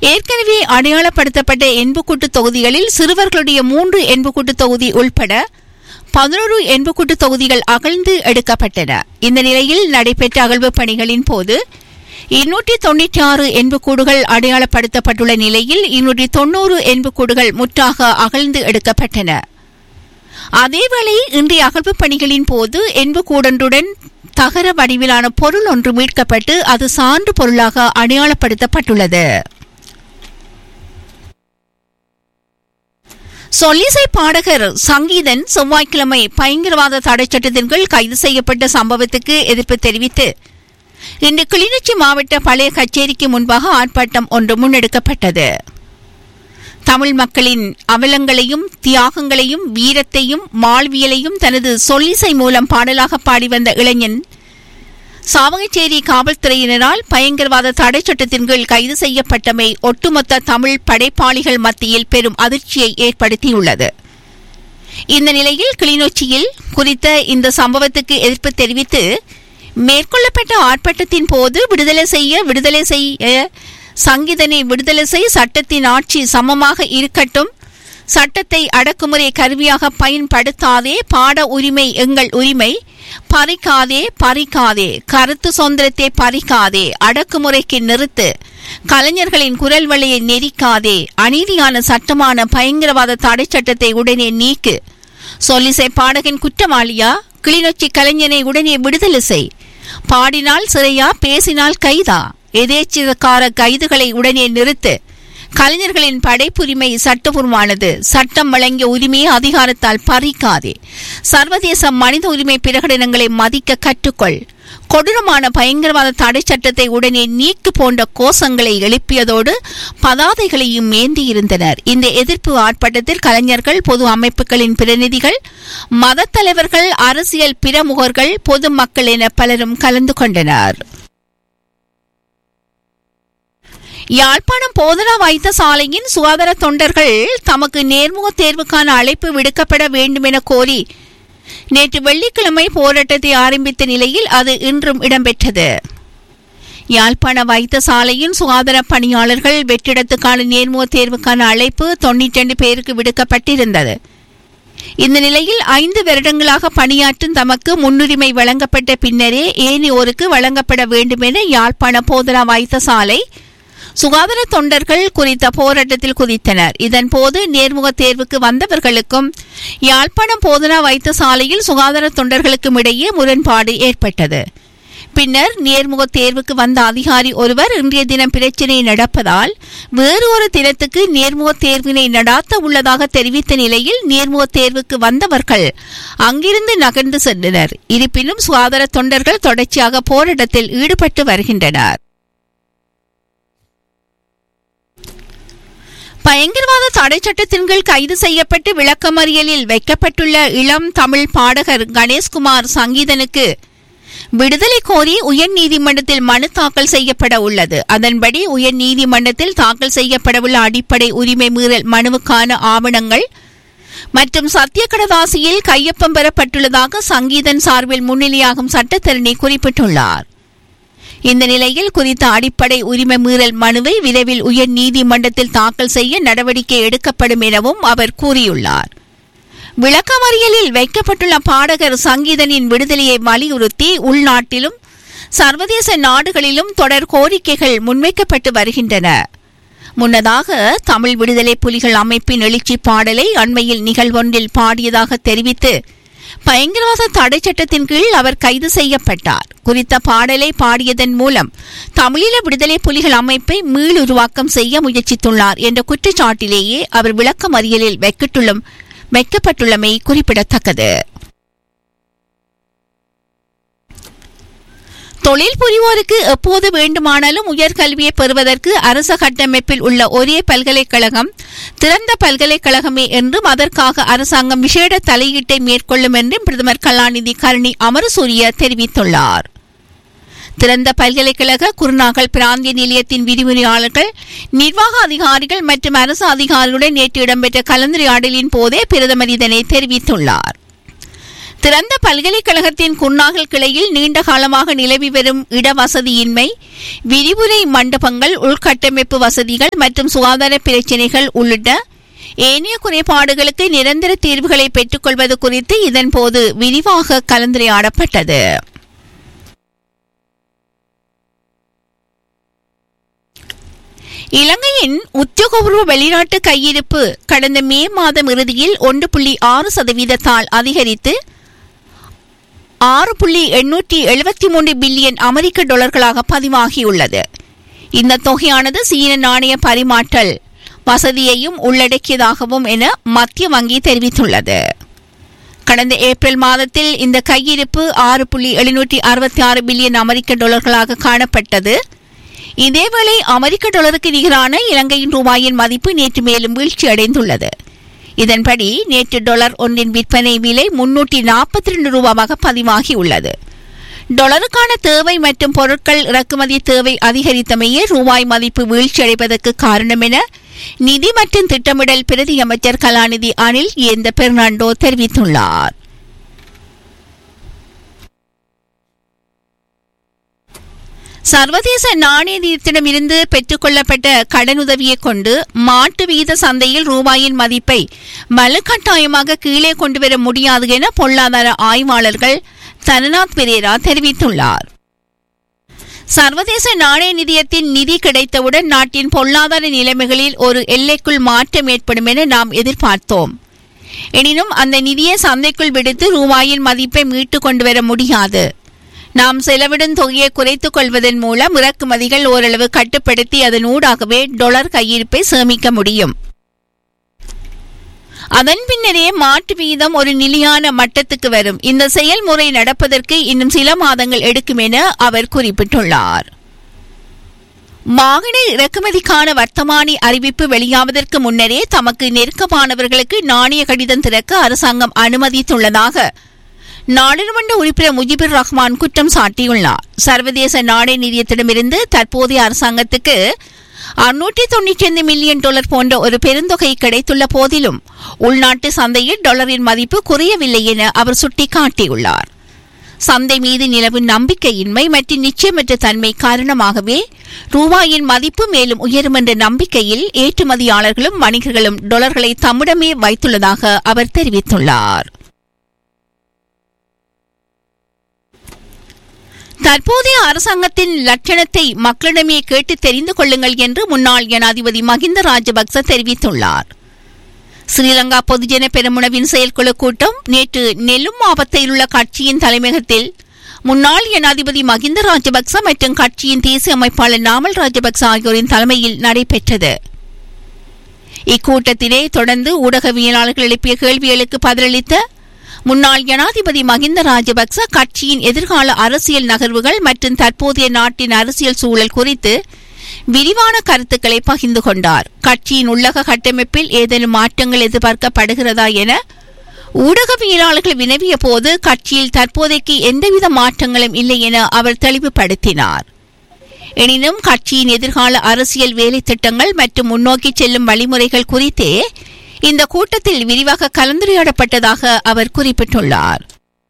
ஏற்கனவே அடையாளப்படுத்தப்பட்ட என்புக்கூட்டு தொகுதிகளில் சிறுவர்களுடைய மூன்று என்புக்கூட்டு தொகுதி உள்பட பதினோரு என்புக்கூட்டு தொகுதிகள் அகழ்ந்து எடுக்கப்பட்டன இந்த நிலையில் நடைபெற்ற அகழ்வு பணிகளின் போது இருநூற்றி தொன்னூற்றி ஆறு என்புக்கூடுகள் அடையாளப்படுத்தப்பட்டுள்ள நிலையில் இருநூற்றி தொன்னூறு என்புக்கூடுகள் முற்றாக அகழ்ந்து எடுக்கப்பட்டன அதேவேளை இன்றைய அகழ்வு பணிகளின் போது என்புக்கூடொன்றுடன் தகர வடிவிலான பொருள் ஒன்று மீட்கப்பட்டு அது சான்று பொருளாக அடையாளப்படுத்தப்பட்டுள்ளது சொல்லிசை பாடகர் சங்கீதன் செவ்வாய்க்கிழமை பயங்கரவாத தடைச் சட்டத்தின் கீழ் கைது செய்யப்பட்ட சம்பவத்துக்கு எதிர்ப்பு தெரிவித்து இன்று கிளிநொச்சி மாவட்ட பழைய கச்சேரிக்கு முன்பாக ஆர்ப்பாட்டம் ஒன்று முன்னெடுக்கப்பட்டது தமிழ் மக்களின் அவலங்களையும் தியாகங்களையும் வீரத்தையும் மாழ்வியலையும் தனது சொல்லிசை மூலம் பாடலாக பாடி வந்த இளைஞன் சாவகச்சேரி காவல்துறையினரால் பயங்கரவாத தடை சட்டத்தின் கீழ் கைது செய்யப்பட்டமை ஒட்டுமொத்த தமிழ் படைப்பாளிகள் மத்தியில் பெரும் அதிர்ச்சியை ஏற்படுத்தியுள்ளது இந்த நிலையில் கிளிநொச்சியில் குறித்த இந்த சம்பவத்துக்கு எதிர்ப்பு தெரிவித்து மேற்கொள்ளப்பட்ட ஆர்ப்பாட்டத்தின் போது விடுதலை செய்ய விடுதலை செய்ய சங்கீதனை விடுதலை செய் சட்டத்தின் ஆட்சி சமமாக இருக்கட்டும் சட்டத்தை அடக்குமுறை கருவியாக பயன்படுத்தாதே பாட உரிமை எங்கள் உரிமை பறிக்காதே பறிக்காதே கருத்து சுதந்திரத்தை பறிக்காதே அடக்குமுறைக்கு நிறுத்து கலைஞர்களின் குரல் வழியை நெரிக்காதே அநீதியான சட்டமான பயங்கரவாத தடை சட்டத்தை உடனே நீக்கு சொல்லிசை பாடகன் குற்றவாளியா கிளிநொச்சி கலைஞனை உடனே விடுதலை செய் பாடினால் சிறையா பேசினால் கைதா எதேச்சிதக்கார கைதுகளை உடனே நிறுத்து கலைஞர்களின் படைப்புரிமை சட்டபூர்வமானது சட்டம் வழங்கிய உரிமையை அதிகாரத்தால் பறிக்காதே சர்வதேச மனித உரிமை பிரகடனங்களை மதிக்க கற்றுக்கொள் கொடூரமான பயங்கரவாத தடை சட்டத்தை உடனே நீக்கு போன்ற கோஷங்களை எழுப்பியதோடு பதாதைகளையும் ஏந்தியிருந்தனர் இந்த எதிர்ப்பு ஆர்ப்பாட்டத்தில் கலைஞர்கள் பொது அமைப்புகளின் பிரதிநிதிகள் மத தலைவர்கள் அரசியல் பிரமுகர்கள் பொதுமக்கள் என பலரும் கலந்து கொண்டனர் யாழ்ப்பாணம் போதனா வைத்தியசாலையின் சுகாதார தொண்டர்கள் தமக்கு நேர்முக தேர்வுக்கான அழைப்பு விடுக்கப்பட வேண்டும் என கோரி நேற்று வெள்ளிக்கிழமை போராட்டத்தை ஆரம்பித்த நிலையில் அது இன்றும் இடம்பெற்றது யாழ்ப்பாண வைத்தியசாலையின் சுகாதார பணியாளர்கள் வெற்றிடத்துக்கான நேர்முக தேர்வுக்கான அழைப்பு தொண்ணூற்றி ரெண்டு பேருக்கு விடுக்கப்பட்டிருந்தது இந்த நிலையில் ஐந்து வருடங்களாக பணியாற்றும் தமக்கு முன்னுரிமை வழங்கப்பட்ட பின்னரே ஏனையோருக்கு வழங்கப்பட வேண்டும் என யாழ்ப்பாண போதனா வைத்தியசாலை சுகாதார தொண்டர்கள் குறித்த போராட்டத்தில் குதித்தனர் இதன்போது நேர்முக தேர்வுக்கு வந்தவர்களுக்கும் யாழ்ப்பாணம் போதனா வைத்தியசாலையில் சுகாதார தொண்டர்களுக்கும் இடையே முரண்பாடு ஏற்பட்டது பின்னர் நேர்முக தேர்வுக்கு வந்த அதிகாரி ஒருவர் இன்றைய தினம் பிரச்சினை நடப்பதால் வேறு ஒரு தினத்துக்கு நேர்முக தேர்வினை நடாத்த உள்ளதாக தெரிவித்த நிலையில் நேர்முக தேர்வுக்கு வந்தவர்கள் அங்கிருந்து நகர்ந்து சென்றனர் இருப்பினும் சுகாதார தொண்டர்கள் தொடர்ச்சியாக போராட்டத்தில் ஈடுபட்டு வருகின்றனர் பயங்கரவாத தடை சட்டத்தின் கீழ் கைது செய்யப்பட்டு விளக்கமறியலில் வைக்கப்பட்டுள்ள இளம் தமிழ் பாடகர் கணேஷ்குமார் சங்கீதனுக்கு விடுதலை கோரி உயர்நீதிமன்றத்தில் மனு தாக்கல் செய்யப்பட உள்ளது அதன்படி உயர்நீதிமன்றத்தில் தாக்கல் செய்யப்படவுள்ள அடிப்படை உரிமை மீறல் மனுவுக்கான ஆவணங்கள் மற்றும் சத்திய கடதாசியில் கையொப்பம் பெறப்பட்டுள்ளதாக சங்கீதன் சார்பில் முன்னிலையாகும் சட்டத்தரணி குறிப்பிட்டுள்ளார் இந்த நிலையில் குறித்த அடிப்படை உரிமை மீறல் மனுவை விரைவில் உயர் நீதிமன்றத்தில் தாக்கல் செய்ய நடவடிக்கை எடுக்கப்படும் எனவும் அவர் கூறியுள்ளார் விளக்கமறியலில் வைக்கப்பட்டுள்ள பாடகர் சங்கீதனின் விடுதலையை வலியுறுத்தி உள்நாட்டிலும் சர்வதேச நாடுகளிலும் தொடர் கோரிக்கைகள் முன்வைக்கப்பட்டு வருகின்றன முன்னதாக தமிழ் விடுதலை புலிகள் அமைப்பின் எழுச்சி பாடலை அண்மையில் நிகழ்வொன்றில் பாடியதாக தெரிவித்து பயங்கரவாத தடை சட்டத்தின் கீழ் அவர் கைது செய்யப்பட்டார் குறித்த பாடலை பாடியதன் மூலம் தமிழீழ விடுதலை புலிகள் அமைப்பை மீளுருவாக்கம் செய்ய முயற்சித்துள்ளார் என்ற குற்றச்சாட்டிலேயே அவர் விளக்கமறியலில் வைக்கப்பட்டுள்ள வைக்கப்பட்டுள்ளமை குறிப்பிடத்தக்கது தொழில் புரிவோருக்கு எப்போது வேண்டுமானாலும் உயர்கல்வியை பெறுவதற்கு அரச கட்டமைப்பில் உள்ள ஒரே பல்கலைக்கழகம் திறந்த பல்கலைக்கழகமே என்றும் அதற்காக அரசாங்கம் விசேட தலையீட்டை மேற்கொள்ளும் என்றும் பிரதமர் கலாநிதி கருணி அமரசூரிய தெரிவித்துள்ளார் திறந்த பல்கலைக்கழக குருநாகல் பிராந்திய நிலையத்தின் விரிவுரையாளர்கள் நிர்வாக அதிகாரிகள் மற்றும் அரசு அதிகாரிகளுடன் நேற்று இடம்பெற்ற கலந்துரையாடலின் போதே பிரதமர் இதனை தெரிவித்துள்ளார் திறந்த பல்கலைக்கழகத்தின் குன்னாகல் கிளையில் நீண்ட காலமாக நிலவி வரும் இடவசதியின்மை விரிவுரை மண்டபங்கள் உள்கட்டமைப்பு வசதிகள் மற்றும் சுகாதார பிரச்சினைகள் உள்ளிட்ட ஏனைய குறைபாடுகளுக்கு நிரந்தர தீர்வுகளை பெற்றுக்கொள்வது குறித்து இதன்போது விரிவாக கலந்துரையாடப்பட்டது இலங்கையின் உத்தியோகபூர்வ வெளிநாட்டு கையிருப்பு கடந்த மே மாதம் இறுதியில் ஒன்று புள்ளி ஆறு சதவீதத்தால் அதிகரித்து ஆறு புள்ளி எண்ணூற்றி எழுபத்தி மூன்று பில்லியன் அமெரிக்க டாலர்களாக பதிவாகியுள்ளது இந்த தொகையானது சீன நாணய பரிமாற்றல் வசதியையும் உள்ளடக்கியதாகவும் என மத்திய வங்கி தெரிவித்துள்ளது கடந்த ஏப்ரல் மாதத்தில் இந்த கையிருப்பு ஆறு புள்ளி எழுநூற்றி அறுபத்தி ஆறு பில்லியன் அமெரிக்க டாலர்களாக காணப்பட்டது இதேவேளை அமெரிக்க டாலருக்கு நிகரான இலங்கையின் ரூபாயின் மதிப்பு நேற்று மேலும் வீழ்ச்சி அடைந்துள்ளது இதன்படி நேற்று டாலர் ஒன்றின் விற்பனை விலை முன்னூற்றி நாற்பத்தி ரெண்டு ரூபாவாக பதிவாகியுள்ளது டாலருக்கான தேவை மற்றும் பொருட்கள் இறக்குமதி தேவை அதிகரித்தமையே ரூபாய் மதிப்பு வீழ்ச்சியடைவதற்கு காரணம் என நிதி மற்றும் திட்டமிடல் பிரதி அமைச்சர் கலாநிதி அனில் ஏந்த பெர்னாண்டோ தெரிவித்துள்ளார் சர்வதேச நாணய நிதியத்திடமிருந்து பெற்றுக்கொள்ளப்பட்ட கடனுதவியை கொண்டு மாட்டு வீத சந்தையில் ரூபாயின் மதிப்பை வலுக்கட்டாயமாக கீழே கொண்டுவர முடியாது என பொருளாதார ஆய்வாளர்கள் தனநாத் பெரேரா தெரிவித்துள்ளார் சர்வதேச நாணய நிதியத்தின் நிதி கிடைத்தவுடன் நாட்டின் பொருளாதார நிலைமைகளில் ஒரு எல்லைக்குள் மாற்றம் ஏற்படும் என நாம் எதிர்பார்த்தோம் எனினும் அந்த நிதியை சந்தைக்குள் விடுத்து ரூபாயின் மதிப்பை மீட்டு கொண்டு வர முடியாது நாம் செலவிடும் தொகையை குறைத்துக் கொள்வதன் மூலம் இறக்குமதிகள் ஓரளவு கட்டுப்படுத்தி அதன் ஊடாகவே டொலர் கையிருப்பை சேமிக்க முடியும் அதன் பின்னரே மாட்டு வீதம் ஒரு நிலையான மட்டத்துக்கு வரும் இந்த செயல்முறை நடப்பதற்கு இன்னும் சில மாதங்கள் எடுக்கும் என அவர் குறிப்பிட்டுள்ளார் வாகன இறக்குமதிக்கான வர்த்தமானி அறிவிப்பு வெளியாவதற்கு முன்னரே தமக்கு நெருக்கமானவர்களுக்கு நாணய கடிதம் திறக்க அரசாங்கம் அனுமதித்துள்ளதாக நாடாளுமன்ற உறுப்பினர் முஜிபுர் ரஹ்மான் குற்றம் சாட்டியுள்ளார் சர்வதேச நாணய நிதியத்திடமிருந்து தற்போதைய அரசாங்கத்துக்கு அறுநூற்றி தொன்னூற்றி ஐந்து மில்லியன் டாலர் போன்ற ஒரு பெருந்தொகை கிடைத்துள்ள போதிலும் உள்நாட்டு சந்தையில் டாலரின் மதிப்பு குறையவில்லை என அவர் சுட்டிக்காட்டியுள்ளார் சந்தை மீது நிலவும் நம்பிக்கையின்மை மற்றும் நிச்சயமற்ற தன்மை காரணமாகவே ரூபாயின் மதிப்பு மேலும் உயரும் என்ற நம்பிக்கையில் ஏற்றுமதியாளர்களும் வணிகர்களும் டாலர்களை தம்மிடமே வைத்துள்ளதாக அவர் தெரிவித்துள்ளார் தற்போதைய அரசாங்கத்தின் லட்சணத்தை மக்களிடமே கேட்டு தெரிந்து கொள்ளுங்கள் என்று முன்னாள் ஜனாதிபதி மகிந்த ராஜபக்ச தெரிவித்துள்ளார் ஸ்ரீலங்கா பொதுஜன பெருமுனவின் செயற்குழு கூட்டம் நேற்று நெல்லும் மாவட்டத்தில் உள்ள கட்சியின் தலைமையகத்தில் முன்னாள் ஜனாதிபதி மகிந்த ராஜபக்ச மற்றும் கட்சியின் தேசிய அமைப்பாளர் நாமல் ராஜபக்ச ஆகியோரின் தலைமையில் நடைபெற்றது இக்கூட்டத்திலே தொடர்ந்து ஊடகவியலாளர்கள் எழுப்பிய கேள்விகளுக்கு பதிலளித்த முன்னாள் ஜனாதிபதி மகிந்த ராஜபக்ச கட்சியின் எதிர்கால அரசியல் நகர்வுகள் மற்றும் தற்போதைய நாட்டின் அரசியல் சூழல் குறித்து விரிவான கருத்துக்களை பகிர்ந்து கொண்டார் கட்சியின் உள்ளக கட்டமைப்பில் ஏதேனும் மாற்றங்கள் எதிர்பார்க்கப்படுகிறதா என ஊடகவியலாளர்கள் வினவிய போது கட்சியில் தற்போதைக்கு எந்தவித மாற்றங்களும் இல்லை என அவர் தெளிவுபடுத்தினார் எனினும் கட்சியின் எதிர்கால அரசியல் வேலை திட்டங்கள் மற்றும் முன்னோக்கி செல்லும் வழிமுறைகள் குறித்தே இந்த கூட்டத்தில் விரிவாக கலந்துரையாடப்பட்டதாக அவர் குறிப்பிட்டுள்ளார்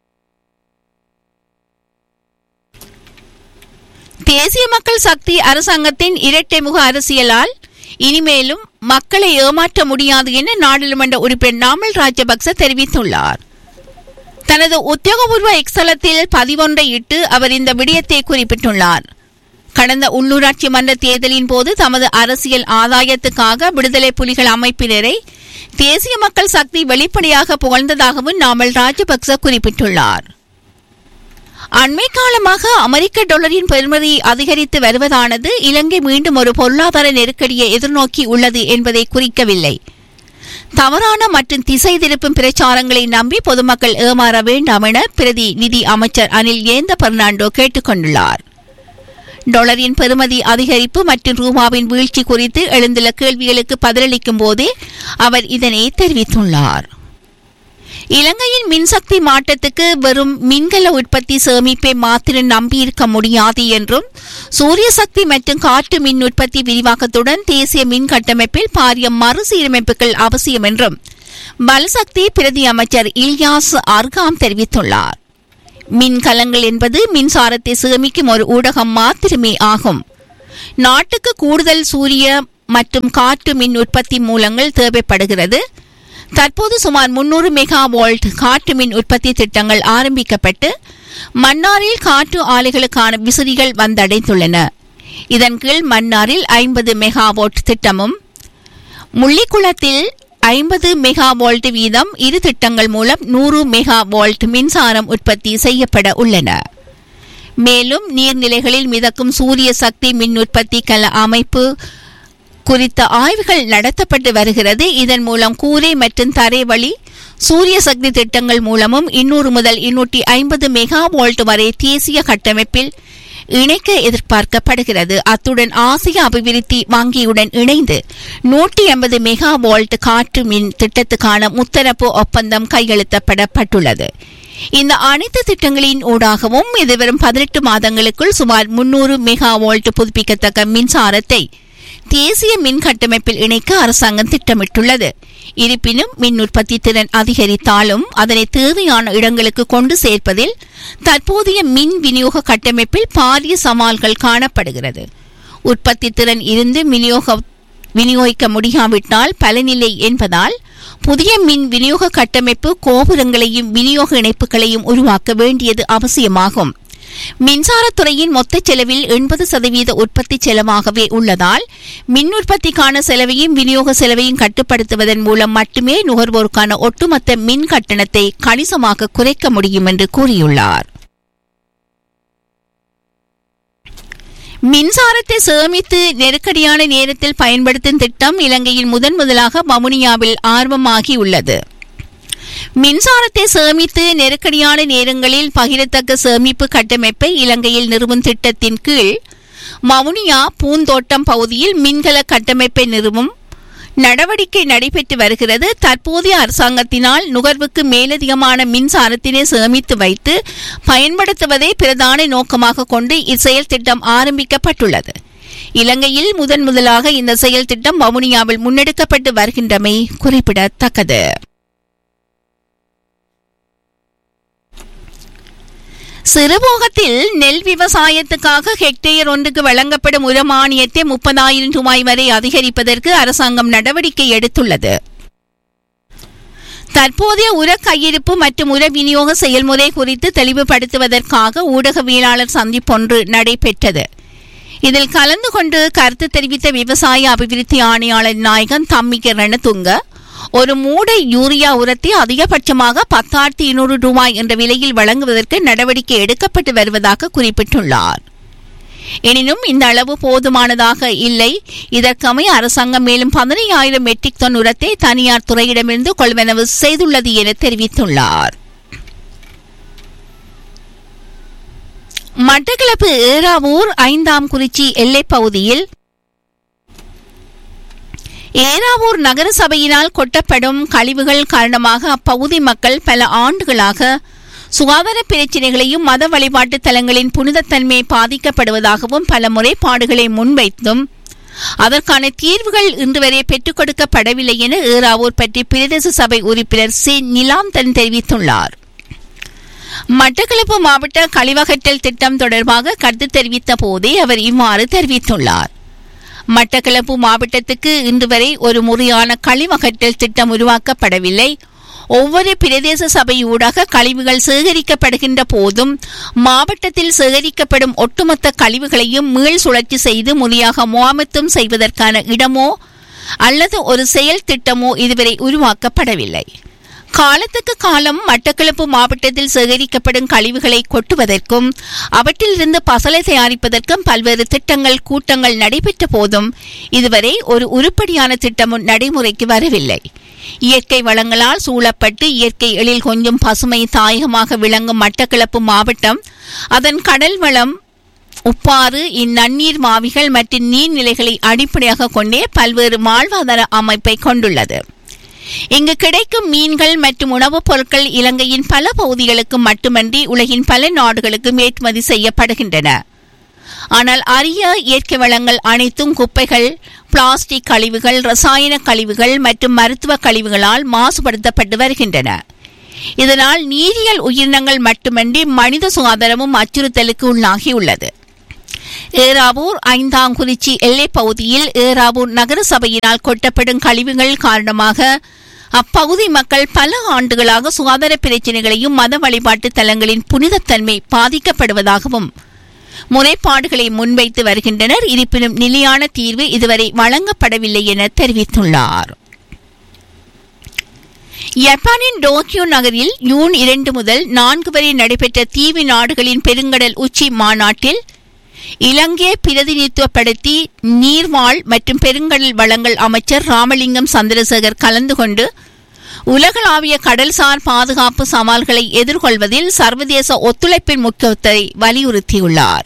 தேசிய மக்கள் சக்தி அரசாங்கத்தின் இரட்டை முக அரசியலால் இனிமேலும் மக்களை ஏமாற்ற முடியாது என நாடாளுமன்ற உறுப்பினர் நாமல் ராஜபக்ச தெரிவித்துள்ளார் தனது உத்தியோகபூர்வ எக்ஸலத்தில் பதிவொன்றை இட்டு அவர் இந்த விடயத்தை குறிப்பிட்டுள்ளார் கடந்த உள்ளூராட்சி மன்ற தேர்தலின் போது தமது அரசியல் ஆதாயத்துக்காக விடுதலை புலிகள் அமைப்பினரை தேசிய மக்கள் சக்தி வெளிப்படையாக புகழ்ந்ததாகவும் நாமல் ராஜபக்ச குறிப்பிட்டுள்ளார் அண்மை காலமாக அமெரிக்க டாலரின் பெறுமதி அதிகரித்து வருவதானது இலங்கை மீண்டும் ஒரு பொருளாதார நெருக்கடியை எதிர்நோக்கி உள்ளது என்பதை குறிக்கவில்லை தவறான மற்றும் திசை திருப்பும் பிரச்சாரங்களை நம்பி பொதுமக்கள் ஏமாற வேண்டாம் என பிரதி நிதி அமைச்சர் அனில் ஏந்த பெர்னாண்டோ கேட்டுக் கொண்டுள்ளார் டாலரின் பெறுமதி அதிகரிப்பு மற்றும் ரூபாவின் வீழ்ச்சி குறித்து எழுந்துள்ள கேள்விகளுக்கு பதிலளிக்கும் போதே அவர் இதனை தெரிவித்துள்ளார் இலங்கையின் மின்சக்தி மாற்றத்துக்கு வெறும் மின்கல உற்பத்தி சேமிப்பை மாத்திரம் நம்பியிருக்க முடியாது என்றும் சூரிய சக்தி மற்றும் காற்று மின் உற்பத்தி விரிவாக்கத்துடன் தேசிய மின் கட்டமைப்பில் பாரிய மறுசீரமைப்புகள் அவசியம் என்றும் பலசக்தி பிரதி அமைச்சர் இல்யாஸ் அர்காம் தெரிவித்துள்ளார் மின்கலங்கள் என்பது மின்சாரத்தை சேமிக்கும் ஒரு ஊடகம் மாத்திரமே ஆகும் நாட்டுக்கு கூடுதல் சூரிய மற்றும் காற்று மின் உற்பத்தி மூலங்கள் தேவைப்படுகிறது தற்போது சுமார் முன்னூறு மெகா வோல்ட் காற்று மின் உற்பத்தி திட்டங்கள் ஆரம்பிக்கப்பட்டு மன்னாரில் காற்று ஆலைகளுக்கான விசிறிகள் வந்தடைந்துள்ளன இதன் கீழ் மன்னாரில் ஐம்பது மெகா வோல்ட் திட்டமும் முள்ளிக்குளத்தில் ஐம்பது மெகா வோல்ட் வீதம் இரு திட்டங்கள் மூலம் நூறு மெகா வோல்ட் மின்சாரம் உற்பத்தி செய்யப்பட உள்ளன மேலும் நீர்நிலைகளில் மிதக்கும் சூரிய சக்தி மின் உற்பத்தி கல அமைப்பு குறித்த ஆய்வுகள் நடத்தப்பட்டு வருகிறது இதன் மூலம் கூரை மற்றும் தரை வழி சூரிய சக்தி திட்டங்கள் மூலமும் இன்னூறு முதல் இன்னூற்றி ஐம்பது மெகா வோல்ட் வரை தேசிய கட்டமைப்பில் இணைக்க எதிர்பார்க்கப்படுகிறது அத்துடன் ஆசிய அபிவிருத்தி வங்கியுடன் இணைந்து நூற்றி ஐம்பது மெகா வோல்ட் காற்று மின் திட்டத்துக்கான முத்தரப்பு ஒப்பந்தம் கையெழுத்தப்படப்பட்டுள்ளது இந்த அனைத்து திட்டங்களின் ஊடாகவும் எதிர்வரும் பதினெட்டு மாதங்களுக்குள் சுமார் முன்னூறு மெகா வோல்ட் புதுப்பிக்கத்தக்க மின்சாரத்தை தேசிய மின் கட்டமைப்பில் இணைக்க அரசாங்கம் திட்டமிட்டுள்ளது இருப்பினும் மின் உற்பத்தி திறன் அதிகரித்தாலும் அதனை தேவையான இடங்களுக்கு கொண்டு சேர்ப்பதில் தற்போதைய மின் விநியோக கட்டமைப்பில் பாரிய சவால்கள் காணப்படுகிறது உற்பத்தி திறன் இருந்து விநியோக விநியோகிக்க முடியாவிட்டால் பலனில்லை என்பதால் புதிய மின் விநியோக கட்டமைப்பு கோபுரங்களையும் விநியோக இணைப்புகளையும் உருவாக்க வேண்டியது அவசியமாகும் மின்சாரத்துறையின் மொத்த செலவில் எண்பது சதவீத உற்பத்தி செலவாகவே உள்ளதால் மின் உற்பத்திக்கான செலவையும் விநியோக செலவையும் கட்டுப்படுத்துவதன் மூலம் மட்டுமே நுகர்வோருக்கான ஒட்டுமொத்த மின் கட்டணத்தை கணிசமாக குறைக்க முடியும் என்று கூறியுள்ளார் மின்சாரத்தை சேமித்து நெருக்கடியான நேரத்தில் பயன்படுத்தும் திட்டம் இலங்கையில் முதன் முதலாக மமுனியாவில் ஆர்வமாகியுள்ளது மின்சாரத்தை சேமித்து நெருக்கடியான நேரங்களில் பகிரத்தக்க சேமிப்பு கட்டமைப்பை இலங்கையில் நிறுவும் திட்டத்தின் கீழ் மவுனியா பூந்தோட்டம் பகுதியில் மின்கல கட்டமைப்பை நிறுவும் நடவடிக்கை நடைபெற்று வருகிறது தற்போதைய அரசாங்கத்தினால் நுகர்வுக்கு மேலதிகமான மின்சாரத்தினை சேமித்து வைத்து பயன்படுத்துவதை பிரதான நோக்கமாக கொண்டு இச்செயல் திட்டம் ஆரம்பிக்கப்பட்டுள்ளது இலங்கையில் முதன் முதலாக இந்த செயல் திட்டம் வவுனியாவில் முன்னெடுக்கப்பட்டு வருகின்றமை குறிப்பிடத்தக்கது சிறுபோகத்தில் நெல் விவசாயத்துக்காக ஹெக்டேயர் ஒன்றுக்கு வழங்கப்படும் உர மானியத்தை முப்பதாயிரம் ரூபாய் வரை அதிகரிப்பதற்கு அரசாங்கம் நடவடிக்கை எடுத்துள்ளது தற்போதைய உர கையிருப்பு மற்றும் உர விநியோக செயல்முறை குறித்து தெளிவுபடுத்துவதற்காக ஊடகவியலாளர் சந்திப்பொன்று நடைபெற்றது இதில் கலந்து கொண்டு கருத்து தெரிவித்த விவசாய அபிவிருத்தி ஆணையாளர் நாயகன் தம்மிக ரணதுங்க ஒரு மூடை யூரியா உரத்தை அதிகபட்சமாக பத்தாயிரத்தி இருநூறு ரூபாய் என்ற விலையில் வழங்குவதற்கு நடவடிக்கை எடுக்கப்பட்டு வருவதாக குறிப்பிட்டுள்ளார் எனினும் இந்த அளவு போதுமானதாக இல்லை இதற்கமைய அரசாங்கம் மேலும் பதினையாயிரம் மெட்ரிக் டன் உரத்தை தனியார் துறையிடமிருந்து கொள்வனவு செய்துள்ளது என தெரிவித்துள்ளார் மட்டக்களப்பு ஏறாவூர் ஐந்தாம் குறிச்சி எல்லைப் பகுதியில் ஏறாவூர் நகர சபையினால் கொட்டப்படும் கழிவுகள் காரணமாக அப்பகுதி மக்கள் பல ஆண்டுகளாக சுகாதார பிரச்சினைகளையும் மத வழிபாட்டு தலங்களின் புனிதத்தன்மை பாதிக்கப்படுவதாகவும் பல முறைப்பாடுகளை முன்வைத்தும் அதற்கான தீர்வுகள் இன்று வரை பெற்றுக் கொடுக்கப்படவில்லை என ஏறாவூர் பற்றி பிரதேச சபை உறுப்பினர் சி நிலாந்தன் தெரிவித்துள்ளார் மட்டக்களப்பு மாவட்ட கழிவகற்றல் திட்டம் தொடர்பாக கருத்து தெரிவித்த போதே அவர் இவ்வாறு தெரிவித்துள்ளார் மட்டக்களப்பு மாவட்டத்துக்கு இன்று வரை ஒரு முறையான கழிவகற்றல் திட்டம் உருவாக்கப்படவில்லை ஒவ்வொரு பிரதேச சபையூடாக கழிவுகள் சேகரிக்கப்படுகின்ற போதும் மாவட்டத்தில் சேகரிக்கப்படும் ஒட்டுமொத்த கழிவுகளையும் மீள் சுழற்சி செய்து முறையாக முகாமித்தும் செய்வதற்கான இடமோ அல்லது ஒரு செயல் திட்டமோ இதுவரை உருவாக்கப்படவில்லை காலத்துக்கு காலம் மட்டக்களப்பு மாவட்டத்தில் சேகரிக்கப்படும் கழிவுகளை கொட்டுவதற்கும் அவற்றிலிருந்து பசலை தயாரிப்பதற்கும் பல்வேறு திட்டங்கள் கூட்டங்கள் நடைபெற்ற போதும் இதுவரை ஒரு உருப்படியான திட்டமும் நடைமுறைக்கு வரவில்லை இயற்கை வளங்களால் சூழப்பட்டு இயற்கை எழில் கொஞ்சம் பசுமை தாயகமாக விளங்கும் மட்டக்களப்பு மாவட்டம் அதன் கடல் வளம் உப்பாறு இந்நன்னீர் மாவிகள் மற்றும் நீர்நிலைகளை அடிப்படையாக கொண்டே பல்வேறு வாழ்வாதார அமைப்பை கொண்டுள்ளது இங்கு கிடைக்கும் மீன்கள் மற்றும் உணவுப் பொருட்கள் இலங்கையின் பல பகுதிகளுக்கு மட்டுமன்றி உலகின் பல நாடுகளுக்கும் ஏற்றுமதி செய்யப்படுகின்றன ஆனால் அரிய இயற்கை வளங்கள் அனைத்தும் குப்பைகள் பிளாஸ்டிக் கழிவுகள் ரசாயன கழிவுகள் மற்றும் மருத்துவ கழிவுகளால் மாசுபடுத்தப்பட்டு வருகின்றன இதனால் நீரியல் உயிரினங்கள் மட்டுமன்றி மனித சுகாதாரமும் அச்சுறுத்தலுக்கு உள்ளாகியுள்ளது ஏராவூர் ஐந்தாங்குறிச்சி எல்லைப் பகுதியில் ஏராவூர் நகரசபையினால் கொட்டப்படும் கழிவுகள் காரணமாக அப்பகுதி மக்கள் பல ஆண்டுகளாக சுகாதார பிரச்சினைகளையும் மத வழிபாட்டு தலங்களின் புனிதத்தன்மை பாதிக்கப்படுவதாகவும் முறைப்பாடுகளை முன்வைத்து வருகின்றனர் இருப்பினும் நிலையான தீர்வு இதுவரை வழங்கப்படவில்லை என தெரிவித்துள்ளார் ஜப்பானின் டோக்கியோ நகரில் ஜூன் இரண்டு முதல் நான்கு வரை நடைபெற்ற தீவு நாடுகளின் பெருங்கடல் உச்சி மாநாட்டில் இலங்கையை பிரதிநிதித்துவப்படுத்தி நீர்வாழ் மற்றும் பெருங்கடல் வளங்கள் அமைச்சர் ராமலிங்கம் சந்திரசேகர் கலந்து கொண்டு உலகளாவிய கடல்சார் பாதுகாப்பு சவால்களை எதிர்கொள்வதில் சர்வதேச ஒத்துழைப்பின் முக்கியத்தை வலியுறுத்தியுள்ளார்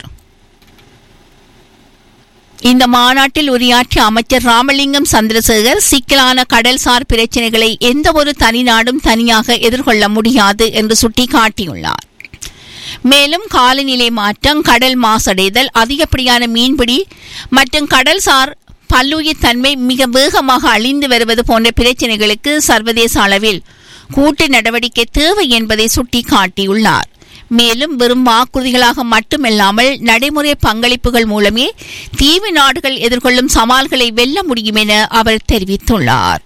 இந்த மாநாட்டில் உரையாற்றிய அமைச்சர் ராமலிங்கம் சந்திரசேகர் சிக்கலான கடல்சார் பிரச்சினைகளை எந்த ஒரு தனி நாடும் தனியாக எதிர்கொள்ள முடியாது என்று சுட்டிக்காட்டியுள்ளார் மேலும் காலநிலை மாற்றம் கடல் மாசடைதல் அதிகப்படியான மீன்பிடி மற்றும் கடல்சார் பல்லுயிர் தன்மை மிக வேகமாக அழிந்து வருவது போன்ற பிரச்சினைகளுக்கு சர்வதேச அளவில் கூட்டு நடவடிக்கை தேவை என்பதை சுட்டிக்காட்டியுள்ளார் மேலும் வெறும் வாக்குறுதிகளாக மட்டுமல்லாமல் நடைமுறை பங்களிப்புகள் மூலமே தீவு நாடுகள் எதிர்கொள்ளும் சவால்களை வெல்ல முடியும் என அவர் தெரிவித்துள்ளார்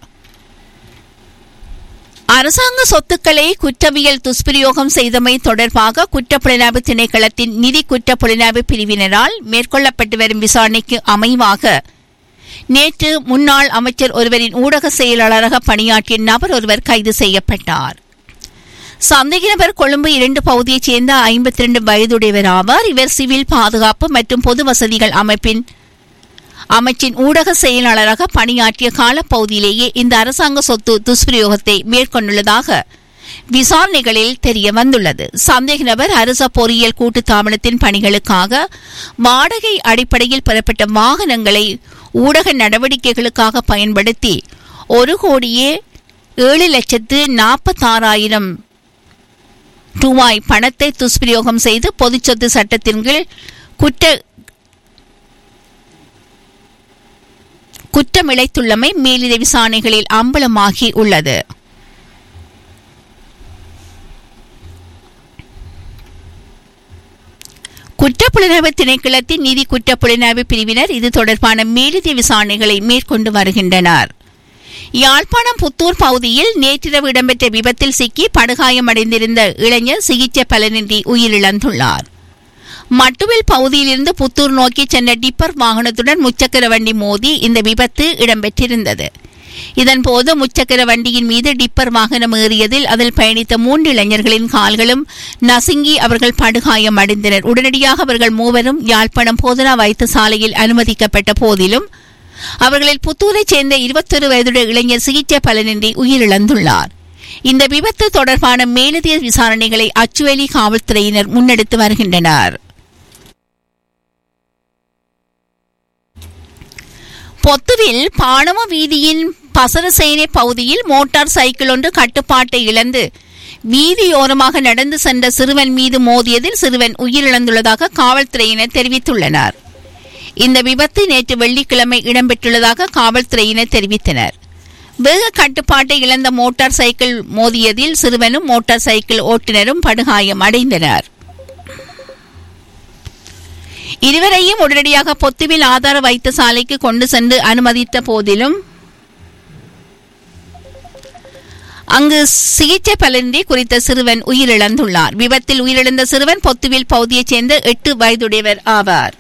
அரசாங்க சொத்துக்களை குற்றவியல் துஷ்பிரயோகம் செய்தமை தொடர்பாக குற்றப்புலனாய்வு திணைக்களத்தின் நிதி குற்றப்புலனாய்வு பிரிவினரால் மேற்கொள்ளப்பட்டு வரும் விசாரணைக்கு அமைவாக நேற்று முன்னாள் அமைச்சர் ஒருவரின் ஊடக செயலாளராக பணியாற்றிய நபர் ஒருவர் கைது செய்யப்பட்டார் சந்தேக நபர் கொழும்பு இரண்டு பகுதியைச் சேர்ந்த ஐம்பத்தி இரண்டு வயதுடையவர் ஆவார் இவர் சிவில் பாதுகாப்பு மற்றும் பொது வசதிகள் அமைப்பின் அமைச்சின் ஊடக செயலாளராக பணியாற்றிய காலப்பகுதியிலேயே இந்த அரசாங்க சொத்து துஷ்பிரயோகத்தை மேற்கொண்டுள்ளதாக விசாரணைகளில் தெரிய வந்துள்ளது சந்தேக நபர் அரச பொறியியல் கூட்டு தாபனத்தின் பணிகளுக்காக வாடகை அடிப்படையில் பெறப்பட்ட வாகனங்களை ஊடக நடவடிக்கைகளுக்காக பயன்படுத்தி ஒரு கோடியே ஏழு லட்சத்து நாற்பத்தாறாயிரம் ரூபாய் பணத்தை துஷ்பிரயோகம் செய்து பொதுச்சொத்து சட்டத்தின் கீழ் குற்ற குற்றமிழைத்துள்ளமை மேலிட விசாரணைகளில் அம்பலமாகி உள்ளது குற்றப்புலனாய்வு திணைக்களத்தின் நிதி குற்றப்புலனாய்வு பிரிவினர் இது தொடர்பான மேலதிக விசாரணைகளை மேற்கொண்டு வருகின்றனர் யாழ்ப்பாணம் புத்தூர் பகுதியில் நேற்றிரவு இடம்பெற்ற விபத்தில் சிக்கி படுகாயமடைந்திருந்த இளைஞர் சிகிச்சை பலனின்றி உயிரிழந்துள்ளார் மட்டுவில் பகுதியிலிருந்து புத்தூர் நோக்கி சென்ற டிப்பர் வாகனத்துடன் முச்சக்கர வண்டி மோதி இந்த விபத்து இடம்பெற்றிருந்தது இதன்போது முச்சக்கர வண்டியின் மீது டிப்பர் வாகனம் ஏறியதில் அதில் பயணித்த மூன்று இளைஞர்களின் கால்களும் நசுங்கி அவர்கள் படுகாயம் அடைந்தனர் உடனடியாக அவர்கள் மூவரும் யாழ்ப்பாணம் போதனா வைத்தியசாலையில் அனுமதிக்கப்பட்ட போதிலும் அவர்களில் புத்தூரைச் சேர்ந்த இருபத்தொரு வயதுடைய இளைஞர் சிகிச்சை பலனின்றி உயிரிழந்துள்ளார் இந்த விபத்து தொடர்பான மேலதிக விசாரணைகளை அச்சுவேலி காவல்துறையினர் முன்னெடுத்து வருகின்றனர் பொத்துவில் பாணவ வீதியின் பசரசேனை பகுதியில் மோட்டார் சைக்கிள் ஒன்று கட்டுப்பாட்டை இழந்து வீதியோரமாக நடந்து சென்ற சிறுவன் மீது மோதியதில் சிறுவன் உயிரிழந்துள்ளதாக காவல்துறையினர் தெரிவித்துள்ளனர் இந்த விபத்து நேற்று வெள்ளிக்கிழமை இடம்பெற்றுள்ளதாக காவல்துறையினர் தெரிவித்தனர் வேக கட்டுப்பாட்டை இழந்த மோட்டார் சைக்கிள் மோதியதில் சிறுவனும் மோட்டார் சைக்கிள் ஓட்டுநரும் படுகாயம் அடைந்தனர் இருவரையும் உடனடியாக பொத்துவில் ஆதார வைத்தியசாலைக்கு கொண்டு சென்று அனுமதித்த போதிலும் அங்கு சிகிச்சை பலனின்றி குறித்த சிறுவன் உயிரிழந்துள்ளார் விபத்தில் உயிரிழந்த சிறுவன் பொத்துவில் பகுதியைச் சேர்ந்த எட்டு வயதுடையவர் ஆவார்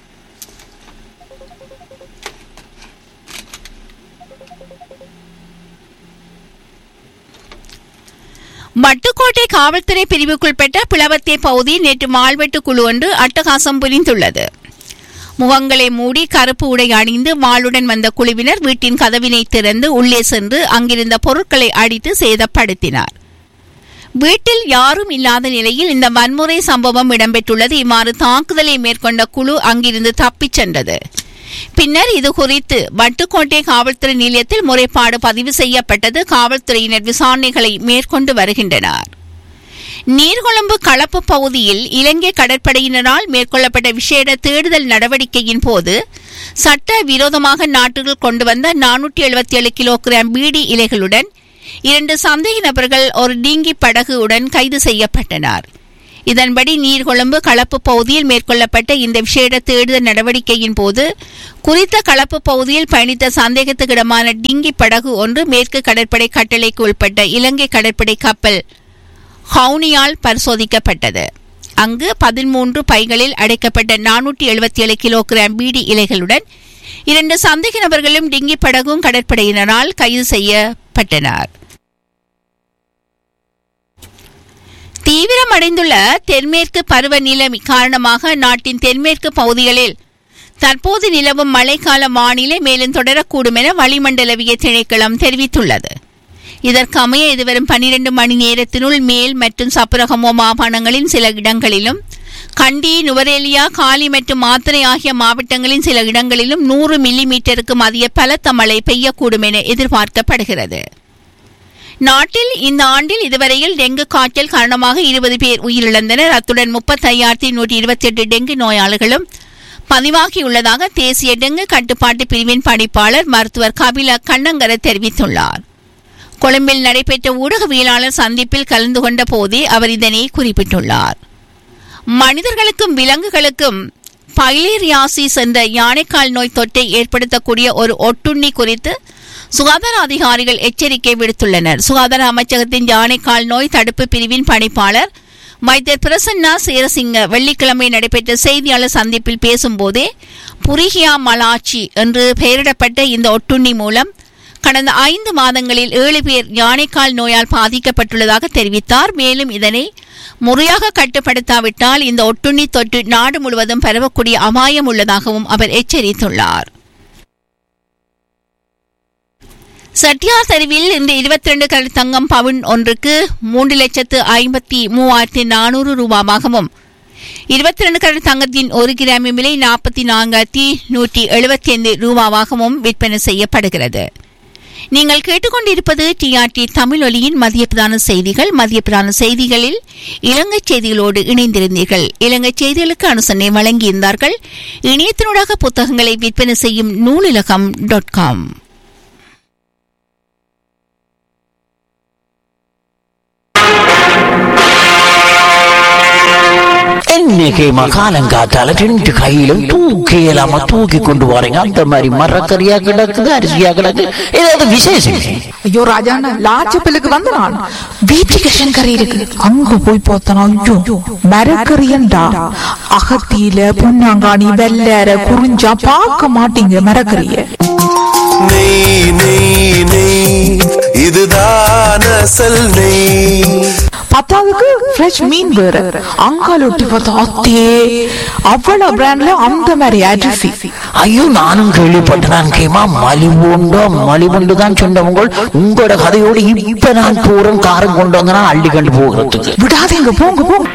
வட்டுக்கோட்டை காவல்துறை பிரிவுக்குட்பட்ட பிளவத்தே பகுதி நேற்று மால்வெட்டு குழு ஒன்று அட்டகாசம் புரிந்துள்ளது முகங்களை மூடி கருப்பு உடை அணிந்து வாளுடன் வந்த குழுவினர் வீட்டின் கதவினை திறந்து உள்ளே சென்று அங்கிருந்த பொருட்களை அடித்து சேதப்படுத்தினார் வீட்டில் யாரும் இல்லாத நிலையில் இந்த வன்முறை சம்பவம் இடம்பெற்றுள்ளது இவ்வாறு தாக்குதலை மேற்கொண்ட குழு அங்கிருந்து தப்பிச் சென்றது பின்னர் இது குறித்து வட்டுக்கோட்டை காவல்துறை நிலையத்தில் முறைப்பாடு பதிவு செய்யப்பட்டது காவல்துறையினர் விசாரணைகளை மேற்கொண்டு வருகின்றனர் நீர்கொழும்பு களப்பு பகுதியில் இலங்கை கடற்படையினரால் மேற்கொள்ளப்பட்ட விசேட தேடுதல் நடவடிக்கையின் போது சட்ட விரோதமாக நாட்டுக்குள் கொண்டு வந்த நானூற்றி எழுபத்தி ஏழு கிலோகிராம் பீடி இலைகளுடன் இரண்டு சந்தேக நபர்கள் ஒரு டீங்கி படகு உடன் கைது செய்யப்பட்டனர் இதன்படி நீர்கொழும்பு களப்பு பகுதியில் மேற்கொள்ளப்பட்ட இந்த விசேட தேடுதல் நடவடிக்கையின் போது குறித்த களப்பு பகுதியில் பயணித்த சந்தேகத்துக்கிடமான டிங்கி படகு ஒன்று மேற்கு கடற்படை கட்டளைக்கு உட்பட்ட இலங்கை கடற்படை கப்பல் ஹவுனியால் பரிசோதிக்கப்பட்டது அங்கு பதிமூன்று பைகளில் அடைக்கப்பட்ட நானூற்றி எழுபத்தி ஏழு கிலோகிராம் பீடி இலைகளுடன் இரண்டு சந்தேக நபர்களும் டிங்கி படகும் கடற்படையினரால் கைது செய்யப்பட்டனர் தீவிரமடைந்துள்ள தென்மேற்கு பருவநிலை காரணமாக நாட்டின் தென்மேற்கு பகுதிகளில் தற்போது நிலவும் மழைக்கால வானிலை மேலும் தொடரக்கூடும் என வளிமண்டலவிய திணைக்களம் தெரிவித்துள்ளது இதற்கமைய இதுவரும் பன்னிரண்டு மணி நேரத்தினுள் மேல் மற்றும் சப்புரகமோ மாகாணங்களின் சில இடங்களிலும் கண்டி நுவரேலியா காலி மற்றும் மாத்திரை ஆகிய மாவட்டங்களின் சில இடங்களிலும் நூறு மில்லி மீட்டருக்கும் அதிக பலத்த மழை பெய்யக்கூடும் என எதிர்பார்க்கப்படுகிறது நாட்டில் இந்த ஆண்டில் இதுவரையில் டெங்கு காய்ச்சல் காரணமாக இருபது பேர் உயிரிழந்தனர் அத்துடன் முப்பத்தையாயிரத்தி நூற்றி இருபத்தி எட்டு டெங்கு நோயாளர்களும் பதிவாகியுள்ளதாக தேசிய டெங்கு கட்டுப்பாட்டு பிரிவின் பணிப்பாளர் மருத்துவர் கபில கண்ணங்கர தெரிவித்துள்ளார் கொழும்பில் நடைபெற்ற ஊடகவியலாளர் சந்திப்பில் கலந்து கொண்ட போதே அவர் இதனை குறிப்பிட்டுள்ளார் மனிதர்களுக்கும் விலங்குகளுக்கும் பைலேரியாசிஸ் என்ற யானைக்கால் நோய் தொற்றை ஏற்படுத்தக்கூடிய ஒரு ஒட்டுண்ணி குறித்து சுகாதார அதிகாரிகள் எச்சரிக்கை விடுத்துள்ளனர் சுகாதார அமைச்சகத்தின் யானைக்கால் நோய் தடுப்பு பிரிவின் பணிப்பாளர் வைத்தியர் பிரசன்னா சேரசிங்க வெள்ளிக்கிழமை நடைபெற்ற செய்தியாளர் சந்திப்பில் பேசும்போதே புரிகியா மலாச்சி என்று பெயரிடப்பட்ட இந்த ஒட்டுண்ணி மூலம் கடந்த ஐந்து மாதங்களில் ஏழு பேர் யானைக்கால் நோயால் பாதிக்கப்பட்டுள்ளதாக தெரிவித்தார் மேலும் இதனை முறையாக கட்டுப்படுத்தாவிட்டால் இந்த ஒட்டுண்ணி தொற்று நாடு முழுவதும் பரவக்கூடிய அபாயம் உள்ளதாகவும் அவர் எச்சரித்துள்ளார் சட்டியார் தெருவில் இந்த இருபத்தி ரெண்டு கல் தங்கம் பவுன் ஒன்றுக்கு மூன்று லட்சத்து ஐம்பத்தி மூவாயிரத்தி நானூறு ரூபாவாகவும் இருபத்தி ரெண்டு கரட் தங்கத்தின் ஒரு கிராமின் விலை நாற்பத்தி நான்காயிரத்தி நூற்றி எழுபத்தி ஐந்து ரூபாவாகவும் விற்பனை செய்யப்படுகிறது நீங்கள் கேட்டுக்கொண்டிருப்பது டிஆர்டி தமிழ் ஒலியின் மதிய பிரதான செய்திகள் மதிய பிரதான செய்திகளில் இலங்கை செய்திகளோடு இணைந்திருந்தீர்கள் இலங்கை செய்திகளுக்கு அனுசரணை வழங்கியிருந்தார்கள் இணையத்தினூடாக புத்தகங்களை விற்பனை செய்யும் நூலிலகம் டாட் காம் இன்னைக்கு மகாலங்காத்தால ரெண்டு கையிலும் தூக்கி இல்லாம தூக்கி கொண்டு வரீங்க அந்த மாதிரி மரக்கறியா கிடக்குது அரிசியா கிடக்கு ஏதாவது விசேஷம் ஐயோ ராஜாண்ணா லாச்சப்பிலுக்கு வந்து நான் வீட்டுக்கு கறி இருக்கு அங்க போய் பார்த்தனா ஐயோ மரக்கறியண்டா அகத்தியில பொன்னாங்காணி வெள்ளற குறிஞ்சா பார்க்க மாட்டீங்க மரக்கறிய நெய் நெய் நெய் இதுதான் அசல் நெய் பத்தாவதுக்கு ஃப்ரெஷ் மீன் வேற அங்கால ஒட்டி பார்த்தா அத்தே அவ்வளவு பிராண்ட்ல அந்த மாதிரி அரிசி ஐயோ நானும் கேள்விப்பட்டேன் கேமா மலிவுண்டோ மலிவுண்டு தான் சொன்னவங்க உங்களோட கதையோடு இப்ப நான் தூரம் காரம் கொண்டு வந்தனா அள்ளி கண்டு போகிறதுக்கு விடாதீங்க போங்க போங்க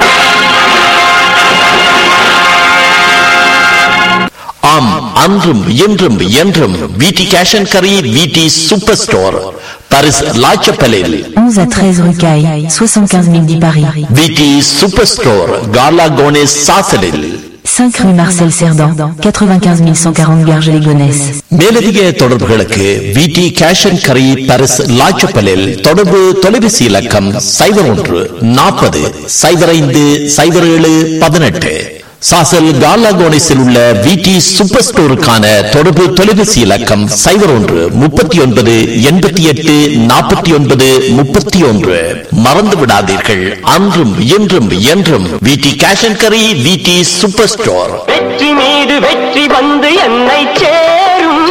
ஆம் அன்றும் இன்றும் என்றும் விடி கேஷ் அண்ட் கரி விடி சூப்பர் ஸ்டோர் பாரிஸ் லாச்சப்பலில் 11 à 13 rue Caille, 75 010 Paris. விடி சூப்பர் ஸ்டோர் காலா கோனேஸ் சாசலில் 5 rue Marcel Cerdan, 95 140 Garges-les-Gonesse. மேலதிக தொடர்புகளுக்கு விடி கேஷ் அண்ட் கரி பாரிஸ் லாச்சப்பலில் தொடர்பு தொலைபேசி இலக்கம் சைபர் ஒன்று நாற்பது சைபர் ஐந்து சைபர் ஏழு பதினெட்டு சாசல் காலா கோனேஸில் உள்ள விடி சூப்பர் ஸ்டோருக்கான தொடர்பு தொலைபேசி இலக்கம் சைபர் ஒன்று முப்பத்தி ஒன்பது எண்பத்தி எட்டு நாற்பத்தி ஒன்பது முப்பத்தி ஒன்று மறந்து விடாதீர்கள் அன்றும் இன்றும் என்றும் விடி கேஷ் அண்ட் கரி விடி சூப்பர் ஸ்டோர் வெற்றி மீது வெற்றி வந்து என்னை சேரும்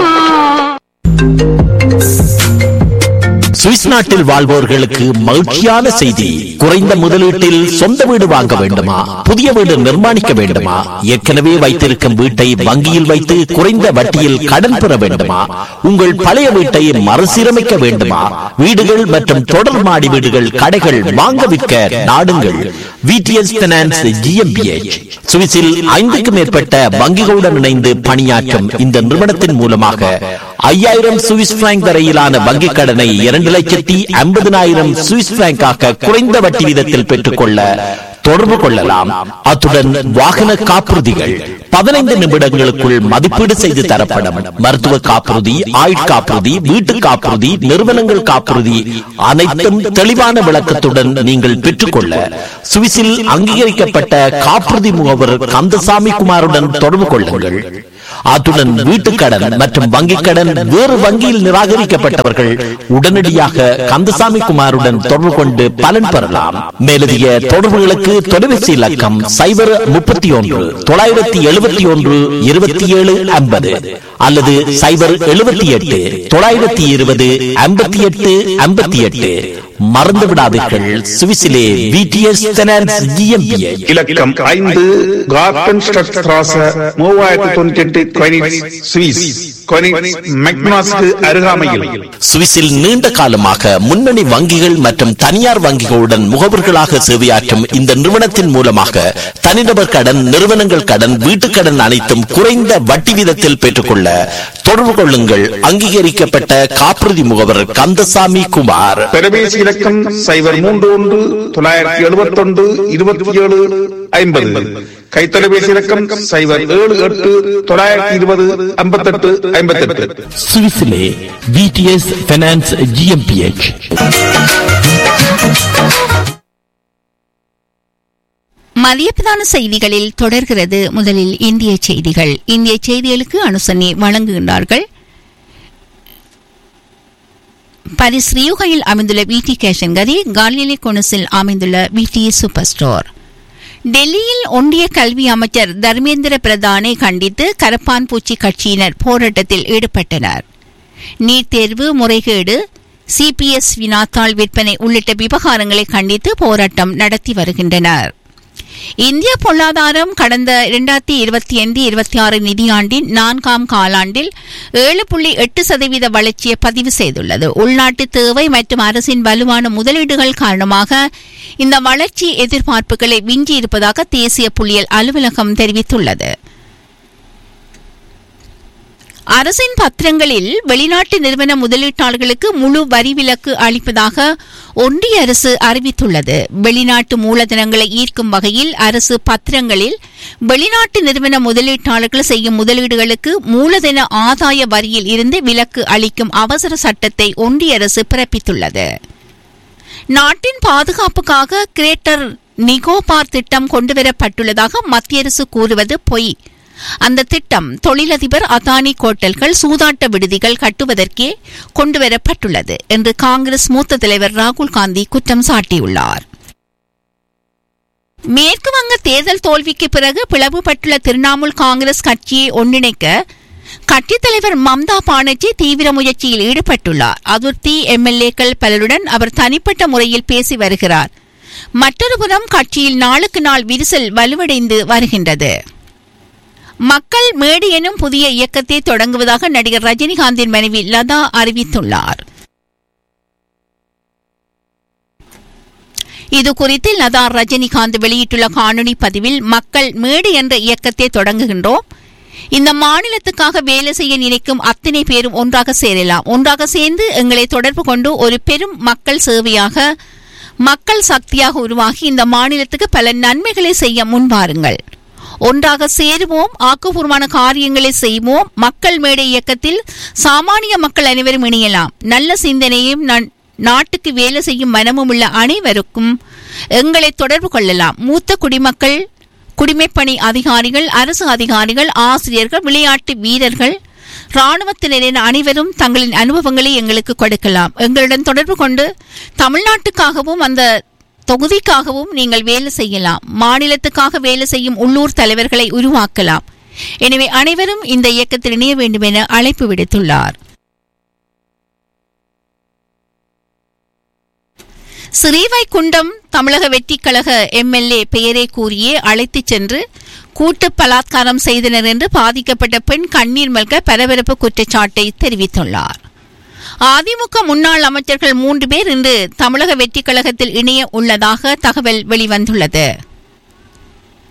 சுவிஸ் நாட்டில் வாழ்வோர்களுக்கு மகிழ்ச்சியான செய்தி குறைந்த முதலீட்டில் சொந்த வீடு வாங்க வேண்டுமா புதிய வீடு நிர்மாணிக்க வேண்டுமா ஏற்கனவே வைத்திருக்கும் வீட்டை வங்கியில் வைத்து குறைந்த வட்டியில் கடன் பெற வேண்டுமா உங்கள் பழைய வீட்டை மறுசீரமைக்க வேண்டுமா வீடுகள் மற்றும் தொடர் மாடி வீடுகள் கடைகள் வாங்க விற்க நாடுங்கள் விடிஎஸ் பினான்ஸ் ஜிஎம்பிஎச் சுவிஸில் ஐந்துக்கும் மேற்பட்ட வங்கிகளுடன் இணைந்து பணியாற்றும் இந்த நிறுவனத்தின் மூலமாக ஐயாயிரம் சுவிஸ் பிராங்க் வரையிலான வங்கிக் கடனை இரண்டு லட்சத்தி ஐம்பதினாயிரம் சுவிஸ் பிராங்காக குறைந்த வட்டி வீதத்தில் பெற்றுக்கொள்ள தொடர்பு கொள்ளலாம் அத்துடன் வாகன காப்புறுதிகள் பதினைந்து நிமிடங்களுக்குள் மதிப்பீடு செய்து தரப்படும் மருத்துவ காப்புறுதி ஆயுட்காப்புறுதி வீட்டு காப்புறுதி நிறுவனங்கள் காப்புறுதி அனைத்தும் தெளிவான விளக்கத்துடன் நீங்கள் பெற்றுக்கொள்ள சுவிஸில் அங்கீகரிக்கப்பட்ட காப்புறுதி முகவர் கந்தசாமி குமாருடன் தொடர்பு கொள்ளுங்கள் அத்துடன் வீட்டுக்கடன் மற்றும் வங்கிக் கடன் வேறு வங்கியில் நிராகரிக்கப்பட்டவர்கள் உடனடியாக கந்தசாமி குமாருடன் தொடர்பு கொண்டு பலன் பெறலாம் மேலதிக தொடர்புகளுக்கு தொலைபேசி இலக்கம் சைபர் முப்பத்தி ஒன்று தொள்ளாயிரத்தி எழுபத்தி ஒன்று இருபத்தி ஏழு ஐம்பது அல்லது சைபர் எழுபத்தி எட்டு தொள்ளாயிரத்தி இருபது ஐம்பத்தி எட்டு ஐம்பத்தி எட்டு மறந்து விடாதீர்கள் சுவிஸிலே விடிஎஸ் ஃபைனான்ஸ் GmbH. இலக்கம் ஐந்து கார்டன் ஸ்ட்ராச மூவாயிரத்தி தொண்ணூத்தி எட்டு கொயினிட்ஸ் சுவிஸ் கொயினிட்ஸ் மெக்னாஸ்க்கு அருகாமையில் சுவிஸில் நீண்ட காலமாக முன்னணி வங்கிகள் மற்றும் தனியார் வங்கிகளுடன் முகவர்களாக சேவையாற்றும் இந்த நிறுவனத்தின் மூலமாக தனிநபர் கடன் நிறுவனங்கள் கடன் வீட்டுக் கடன் அனைத்தும் குறைந்த வட்டி வீதத்தில் பெற்றுக்கொள்ள தொடர்பு கொள்ளுங்கள் அங்கீகரிக்கப்பட்ட காப்புறுதி முகவர் கந்தசாமி குமார் தொலைபேசி இலக்கம் சைபர் மூன்று ஒன்று தொள்ளாயிரத்தி எழுபத்தி ஒன்று இருபத்தி ஏழு ஐம்பது கைத்தொலைபேசி இலக்கம் சைபர் ஏழு எட்டு தொள்ளாயிரத்தி இருபது ஐம்பத்தெட்டு ஐம்பத்தெட்டு சுவிஸிலே விடிஎஸ் ஃபைனான்ஸ் ஜிஎம்பிஎச் மதிய பிரதான செய்திகளில் தொடர்கிறது முதலில் இந்திய செய்திகள் இந்திய செய்திகளுக்கு அனுசரணை வழங்குகின்றார்கள் பரிஸ் ரியூகையில் அமைந்துள்ள விடி கேஷன்கரி காலிலே கொனஸில் அமைந்துள்ள விடி சூப்பர் ஸ்டோர் டெல்லியில் ஒன்றிய கல்வி அமைச்சர் தர்மேந்திர பிரதானை கண்டித்து கரப்பான் பூச்சி கட்சியினர் போராட்டத்தில் ஈடுபட்டனர் நீட் தேர்வு முறைகேடு சிபிஎஸ் வினாத்தாள் விற்பனை உள்ளிட்ட விவகாரங்களை கண்டித்து போராட்டம் நடத்தி வருகின்றனர் இந்திய பொருளாதாரம் கடந்த இரண்டாயிரத்தி இருபத்தி ஐந்து இருபத்தி ஆறு நிதியாண்டின் நான்காம் காலாண்டில் ஏழு புள்ளி எட்டு சதவீத வளர்ச்சியை பதிவு செய்துள்ளது உள்நாட்டு தேவை மற்றும் அரசின் வலுவான முதலீடுகள் காரணமாக இந்த வளர்ச்சி எதிர்பார்ப்புகளை விஞ்சியிருப்பதாக தேசிய புள்ளியியல் அலுவலகம் தெரிவித்துள்ளது அரசின் பத்திரங்களில் வெளிநாட்டு நிறுவன முதலீட்டாளர்களுக்கு முழு வரி விலக்கு அளிப்பதாக ஒன்றிய அரசு அறிவித்துள்ளது வெளிநாட்டு மூலதனங்களை ஈர்க்கும் வகையில் அரசு பத்திரங்களில் வெளிநாட்டு நிறுவன முதலீட்டாளர்கள் செய்யும் முதலீடுகளுக்கு மூலதன ஆதாய வரியில் இருந்து விலக்கு அளிக்கும் அவசர சட்டத்தை ஒன்றிய அரசு பிறப்பித்துள்ளது நாட்டின் பாதுகாப்புக்காக கிரேட்டர் நிகோபார் திட்டம் கொண்டுவரப்பட்டுள்ளதாக மத்திய அரசு கூறுவது பொய் அந்த திட்டம் தொழிலதிபர் அதானி கோட்டல்கள் சூதாட்ட விடுதிகள் கட்டுவதற்கே கொண்டுவரப்பட்டுள்ளது என்று காங்கிரஸ் மூத்த தலைவர் ராகுல் காந்தி குற்றம் சாட்டியுள்ளார் மேற்கு வங்க தேர்தல் தோல்விக்கு பிறகு பிளவுபட்டுள்ள திரிணாமுல் காங்கிரஸ் கட்சியை ஒன்றிணைக்க கட்சித் தலைவர் மம்தா பானர்ஜி தீவிர முயற்சியில் ஈடுபட்டுள்ளார் அதிருப்தி எம்எல்ஏக்கள் பலருடன் அவர் தனிப்பட்ட முறையில் பேசி வருகிறார் மற்றொரு புறம் கட்சியில் நாளுக்கு நாள் விரிசல் வலுவடைந்து வருகின்றது மக்கள் மேடு எனும் புதிய இயக்கத்தை தொடங்குவதாக நடிகர் ரஜினிகாந்தின் மனைவி லதா அறிவித்துள்ளார் இது குறித்து லதா ரஜினிகாந்த் வெளியிட்டுள்ள காணொலி பதிவில் மக்கள் மேடு என்ற இயக்கத்தை தொடங்குகின்றோம் இந்த மாநிலத்துக்காக வேலை செய்ய நினைக்கும் அத்தனை பேரும் ஒன்றாக சேரலாம் ஒன்றாக சேர்ந்து எங்களை தொடர்பு கொண்டு ஒரு பெரும் மக்கள் சேவையாக மக்கள் சக்தியாக உருவாகி இந்த மாநிலத்துக்கு பல நன்மைகளை செய்ய முன்வாருங்கள் ஒன்றாக சேருவோம் ஆக்கப்பூர்வமான காரியங்களை செய்வோம் மக்கள் மேடை இயக்கத்தில் சாமானிய மக்கள் அனைவரும் இணையலாம் நல்ல சிந்தனையும் நன்- நாட்டுக்கு வேலை செய்யும் மனமும் உள்ள அனைவருக்கும் எங்களை தொடர்பு கொள்ளலாம் மூத்த குடிமக்கள் குடிமைப்பணி அதிகாரிகள் அரசு அதிகாரிகள் ஆசிரியர்கள் விளையாட்டு வீரர்கள் ராணுவத்தினர் என அனைவரும் தங்களின் அனுபவங்களை எங்களுக்கு கொடுக்கலாம் எங்களுடன் தொடர்பு கொண்டு தமிழ்நாட்டுக்காகவும் அந்த தொகுதிக்காகவும் நீங்கள் வேலை செய்யலாம் மாநிலத்துக்காக வேலை செய்யும் உள்ளூர் தலைவர்களை உருவாக்கலாம் எனவே அனைவரும் இந்த இயக்கத்தில் இணைய வேண்டும் என அழைப்பு விடுத்துள்ளார் ஸ்ரீவைகுண்டம் தமிழக வெற்றிக் கழக எம்எல்ஏ பெயரை கூறியே அழைத்துச் சென்று கூட்டு பலாத்காரம் செய்தனர் என்று பாதிக்கப்பட்ட பெண் கண்ணீர் மல்க பரபரப்பு குற்றச்சாட்டை தெரிவித்துள்ளார் அதிமுக முன்னாள் அமைச்சர்கள் மூன்று பேர் இன்று தமிழக வெற்றிக் கழகத்தில் இணைய உள்ளதாக தகவல் வெளிவந்துள்ளது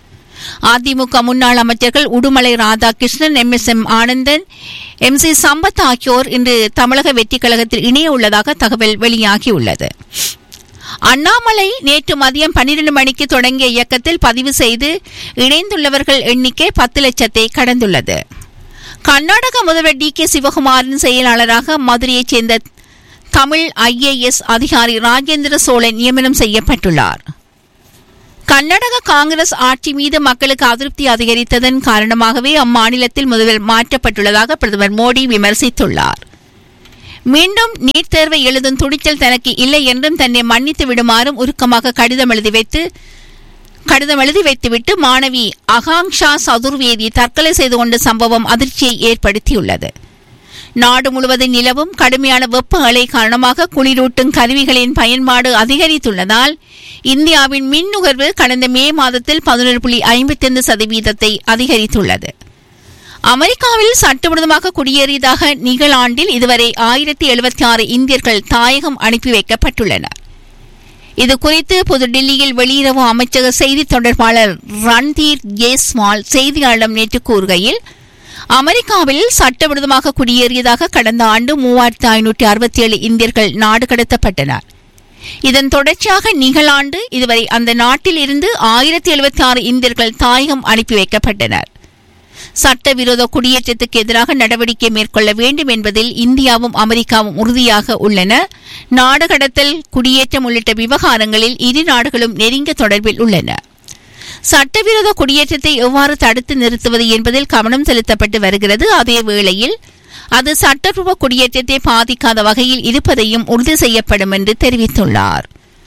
அதிமுக முன்னாள் அமைச்சர்கள் Udumalai Radhakrishnan M S M Anandan M C Sampath ஆகியோர் இன்று தமிழக வெற்றிக் கழகத்தில் இணைய உள்ளதாக தகவல் வெளியாகியுள்ளது அண்ணாமலை நேற்று மதியம் பன்னிரண்டு மணிக்கு தொடங்கிய இயக்கத்தில் பதிவு செய்து இணைந்துள்ளவர்கள் எண்ணிக்கை பத்து லட்சத்தை கடந்துள்ளது கர்நாடக முதல்வர் டி கே சிவகுமாரின் செயலாளராக மதுரையைச் சேர்ந்த தமிழ் ஐஏஎஸ் அதிகாரி ராஜேந்திர சோழன் நியமனம் செய்யப்பட்டுள்ளார் கர்நாடக காங்கிரஸ் ஆட்சி மீது மக்களுக்கு அதிருப்தி அதிகரித்ததன் காரணமாகவே அம்மாநிலத்தில் முதல்வர் மாற்றப்பட்டுள்ளதாக பிரதமர் மோடி விமர்சித்துள்ளார் மீண்டும் நீட் தேர்வை எழுதும் துணிச்சல் தனக்கு இல்லை என்றும் தன்னை மன்னித்து விடுமாறும் உருக்கமாக கடிதம் எழுதி வைத்து கடிதம் எழுதி வைத்துவிட்டு மாணவி அகாங்ஷா சதுர்வேதி தற்கொலை செய்து கொண்ட சம்பவம் அதிர்ச்சியை ஏற்படுத்தியுள்ளது நாடு முழுவதும் நிலவும் கடுமையான வெப்ப அலை காரணமாக குளிரூட்டும் கருவிகளின் பயன்பாடு அதிகரித்துள்ளதால் இந்தியாவின் மின் நுகர்வு கடந்த மே மாதத்தில் பதினொரு புள்ளி ஐம்பத்தைந்து சதவீதத்தை அதிகரித்துள்ளது அமெரிக்காவில் சட்டவிரோதமாக குடியேறியதாக நிகழாண்டில் இதுவரை ஆயிரத்தி எழுபத்தி ஆறு இந்தியர்கள் தாயகம் அனுப்பி வைக்கப்பட்டுள்ளனர் இது குறித்து புதுடில்லியில் வெளியுறவு அமைச்சக செய்தி தொடர்பாளர் ரன்தீர் ஜேஸ்வால் செய்தியாளரிடம் நேற்று கூறுகையில் அமெரிக்காவில் சட்டவிரோதமாக குடியேறியதாக கடந்த ஆண்டு மூவாயிரத்தி ஐநூற்றி அறுபத்தி ஏழு இந்தியர்கள் நாடு கடத்தப்பட்டனர் இதன் தொடர்ச்சியாக நிகழாண்டு இதுவரை அந்த நாட்டில் இருந்து ஆயிரத்தி எழுபத்தி ஆறு இந்தியர்கள் தாயகம் அனுப்பி வைக்கப்பட்டனர் சட்டவிரோத குடியேற்றத்துக்கு எதிராக நடவடிக்கை மேற்கொள்ள வேண்டும் என்பதில் இந்தியாவும் அமெரிக்காவும் உறுதியாக உள்ளன நாடு கடத்தல் குடியேற்றம் உள்ளிட்ட விவகாரங்களில் இரு நாடுகளும் நெருங்கிய தொடர்பில் உள்ளன சட்டவிரோத குடியேற்றத்தை எவ்வாறு தடுத்து நிறுத்துவது என்பதில் கவனம் செலுத்தப்பட்டு வருகிறது அதே வேளையில் அது சட்டப்பூர்வ குடியேற்றத்தை பாதிக்காத வகையில் இருப்பதையும் உறுதி செய்யப்படும் என்று தெரிவித்துள்ளார்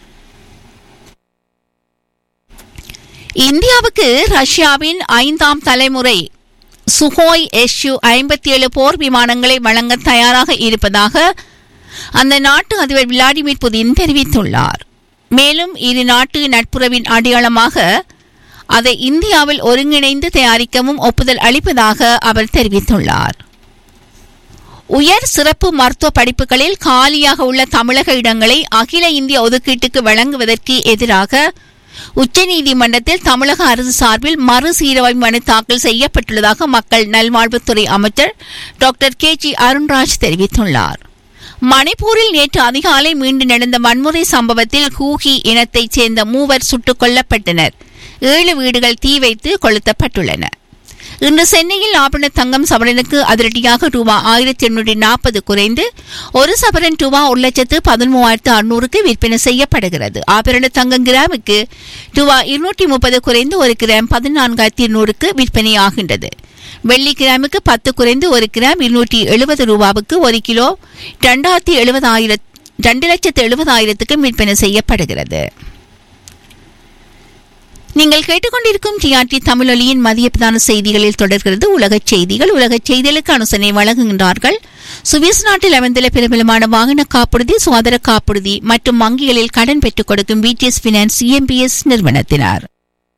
இந்தியாவுக்கு ரஷ்யாவின் ஐந்தாம் தலைமுறை சுகோய் எஸ்யு ஐம்பத்தி ஏழு போர் விமானங்களை வழங்க தயாராக இருப்பதாக அந்த நாட்டு அதிபர் விளாடிமிர் புதின் தெரிவித்துள்ளார் மேலும் இரு நாட்டு நட்புறவின் அடையாளமாக அதை இந்தியாவில் ஒருங்கிணைந்து தயாரிக்கவும் ஒப்புதல் அளிப்பதாக அவர் தெரிவித்துள்ளார் உயர் சிறப்பு மருத்துவ படிப்புகளில் காலியாக உள்ள தமிழக இடங்களை அகில இந்திய ஒதுக்கீட்டுக்கு வழங்குவதற்கு எதிராக உச்சநீதிமன்றத்தில் தமிழக அரசு சார்பில் மறுசீரமைப்பு மனு தாக்கல் செய்யப்பட்டுள்ளதாக மக்கள் நல்வாழ்வுத்துறை அமைச்சர் டாக்டர் கே ஜி அருண்ராஜ் தெரிவித்துள்ளார் மணிப்பூரில் நேற்று அதிகாலை மீண்டும் நடந்த வன்முறை சம்பவத்தில் ஹூகி இனத்தைச் சேர்ந்த மூவர் சுட்டுக் கொல்லப்பட்டனர் ஏழு வீடுகள் தீ வைத்து கொளுத்தப்பட்டுள்ளன இன்று சென்னையில் ஆபரண தங்கம் சவரனுக்கு அதிரடியாக ரூபா ஆயிரத்தி எண்ணூற்றி நாற்பது குறைந்து ஒரு சவரன் ரூபா ஒரு லட்சத்து பதிமூவாயிரத்து அறுநூறுக்கு விற்பனை செய்யப்படுகிறது ஆபரண தங்கம் கிராமுக்கு ரூபா இருநூற்றி முப்பது குறைந்து ஒரு கிராம் பதினான்காயிரத்தி இருநூறுக்கு விற்பனையாகின்றது வெள்ளி கிராமுக்கு பத்து குறைந்து ஒரு கிராம் இருநூற்றி எழுபது ரூபாவுக்கு ஒரு கிலோ இரண்டாயிரத்தி எழுபதாயிரம் ரெண்டு லட்சத்து எழுபதாயிரத்துக்கு விற்பனை செய்யப்படுகிறது நீங்கள் கேட்டுக்கொண்டிருக்கும் டிஆர்டி தமிழொலியின் மதிய பிரதான செய்திகளில் தொடர்கிறது உலகச் செய்திகள் உலகச் செய்திகளுக்கு அனுசரணை வழங்குகின்றார்கள் சுவிஸ் நாட்டில் அமைந்துள்ள பிரபலமான வாகன காப்புறுதி சுகாதார காப்புறுதி மற்றும் வங்கிகளில் கடன் பெற்றுக் கொடுக்கும் பிடிஎஸ் பினான்ஸ் இஎம்பிஎஸ் நிறுவனத்தினர்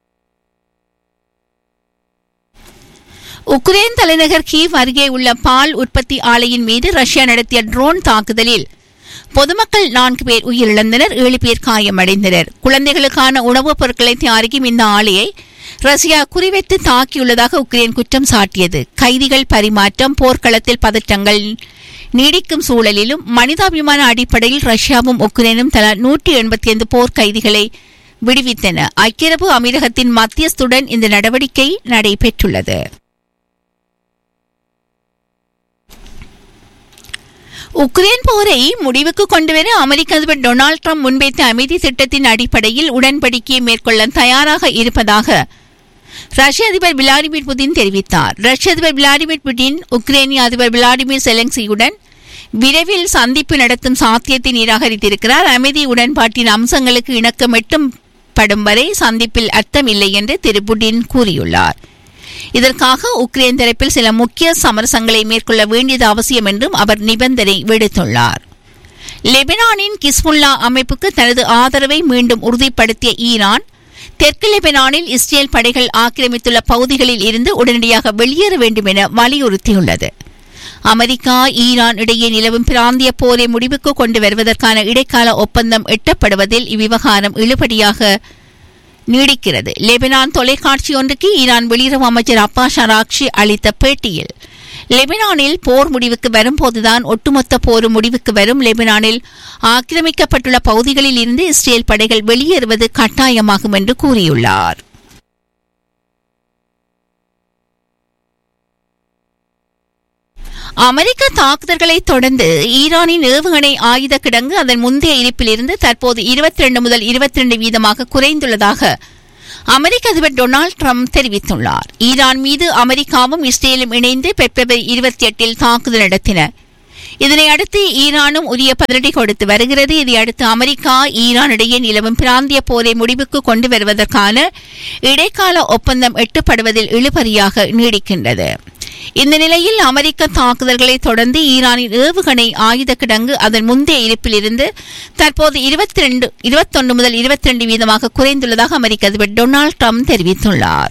உக்ரைன் தலைநகர் கீவ் அருகே உள்ள பால் உற்பத்தி ஆலையின் மீது ரஷ்யா நடத்திய ட்ரோன் தாக்குதலில் பொதுமக்கள் நான்கு பேர் உயிரிழந்தனர் ஏழு பேர் காயமடைந்தனர் குழந்தைகளுக்கான உணவுப் பொருட்களை தயாரிக்கும் இந்த ஆலையை ரஷ்யா குறிவைத்து தாக்கியுள்ளதாக உக்ரைன் குற்றம் சாட்டியது கைதிகள் பரிமாற்றம் போர்க்களத்தில் பதற்றங்கள் நீடிக்கும் சூழலிலும் மனிதாபிமான அடிப்படையில் ரஷ்யாவும் உக்ரைனும் தலா நூற்றி எண்பத்தி ஐந்து போர் கைதிகளை விடுவித்தன ஐக்கிய அரபு அமீரகத்தின் மத்தியஸ்துடன் இந்த நடவடிக்கை நடைபெற்றுள்ளது உக்ரைன் போரை முடிவுக்கு கொண்டுவர அமெரிக்க அதிபர் டொனால்டு ட்ரம்ப் முன்வைத்த அமைதி திட்டத்தின் அடிப்படையில் உடன்படிக்கையை மேற்கொள்ள தயாராக இருப்பதாக ரஷ்ய அதிபர் விளாடிமிர் புதின் தெரிவித்தார் ரஷ்ய அதிபர் விளாடிமிர் புடின் உக்ரைனிய அதிபர் விளாடிமிர் செலன்சியுடன் விரைவில் சந்திப்பு நடத்தும் சாத்தியத்தை நிராகரித்திருக்கிறார் அமைதி உடன்பாட்டின் அம்சங்களுக்கு இணக்கம் எட்டும் படும் வரை சந்திப்பில் அர்த்தமில்லை என்று திரு புடின் கூறியுள்ளார் இதற்காக உக்ரைன் தரப்பில் சில முக்கிய சமரசங்களை மேற்கொள்ள வேண்டியது அவசியம் என்றும் அவர் நிபந்தனை விடுத்துள்ளார் லெபனானின் கிஸ்முல்லா அமைப்புக்கு தனது ஆதரவை மீண்டும் உறுதிப்படுத்திய ஈரான் தெற்கு லெபனானில் இஸ்ரேல் படைகள் ஆக்கிரமித்துள்ள பகுதிகளில் இருந்து உடனடியாக வெளியேற வேண்டும் என வலியுறுத்தியுள்ளது அமெரிக்கா ஈரான் இடையே நிலவும் பிராந்திய போரை முடிவுக்கு கொண்டு வருவதற்கான இடைக்கால ஒப்பந்தம் எட்டப்படுவதில் இவ்விவகாரம் இழுபடியாக நீடிக்கிறது லெபனான் தொலைக்காட்சி ஒன்றுக்கு ஈரான் வெளியுறவு அமைச்சர் அப்பா ஷராக்ஷி அளித்த பேட்டியில் லெபனானில் போர் முடிவுக்கு வரும்போதுதான் ஒட்டுமொத்த போர் முடிவுக்கு வரும் லெபனானில் ஆக்கிரமிக்கப்பட்டுள்ள பகுதிகளில் இருந்து இஸ்ரேல் படைகள் வெளியேறுவது கட்டாயமாகும் என்று கூறியுள்ளார் அமெரிக்க தாக்குதல்களை தொடர்ந்து ஈரானின் ஏவுகணை ஆயுத கிடங்கு அதன் முந்தைய இருப்பிலிருந்து தற்போது 22 முதல் 22 வீதமாக குறைந்துள்ளதாக அமெரிக்க அதிபர் டொனால்ட் ட்ரம்ப் தெரிவித்துள்ளார் ஈரான் மீது அமெரிக்காவும் இஸ்ரேலும் இணைந்து பிப்ரவரி இருபத்தி எட்டில் தாக்குதல் நடத்தின இதனை அடுத்து ஈரானும் உரிய பதிலடி கொடுத்து வருகிறது இதை அடுத்து அமெரிக்கா ஈரான் இடையே நிலவும் பிராந்திய போரை முடிவுக்கு கொண்டு வருவதற்கான இடைக்கால ஒப்பந்தம் எட்டப்படுவதில் இழுபறியாக நீடிக்கின்றது இந்த நிலையில் அமெரிக்க தாக்குதல்களை தொடர்ந்து ஈரானின் ஏவுகணை ஆயுத கிடங்கு அதன் முந்தைய இருப்பிலிருந்து தற்போது இருபத்தி ரெண்டு இருபத்தொன்று முதல் இருபத்தி ரெண்டு வீதமாக குறைந்துள்ளதாக அமெரிக்க அதிபர் டொனால்ட் ட்ரம்ப் தெரிவித்துள்ளார்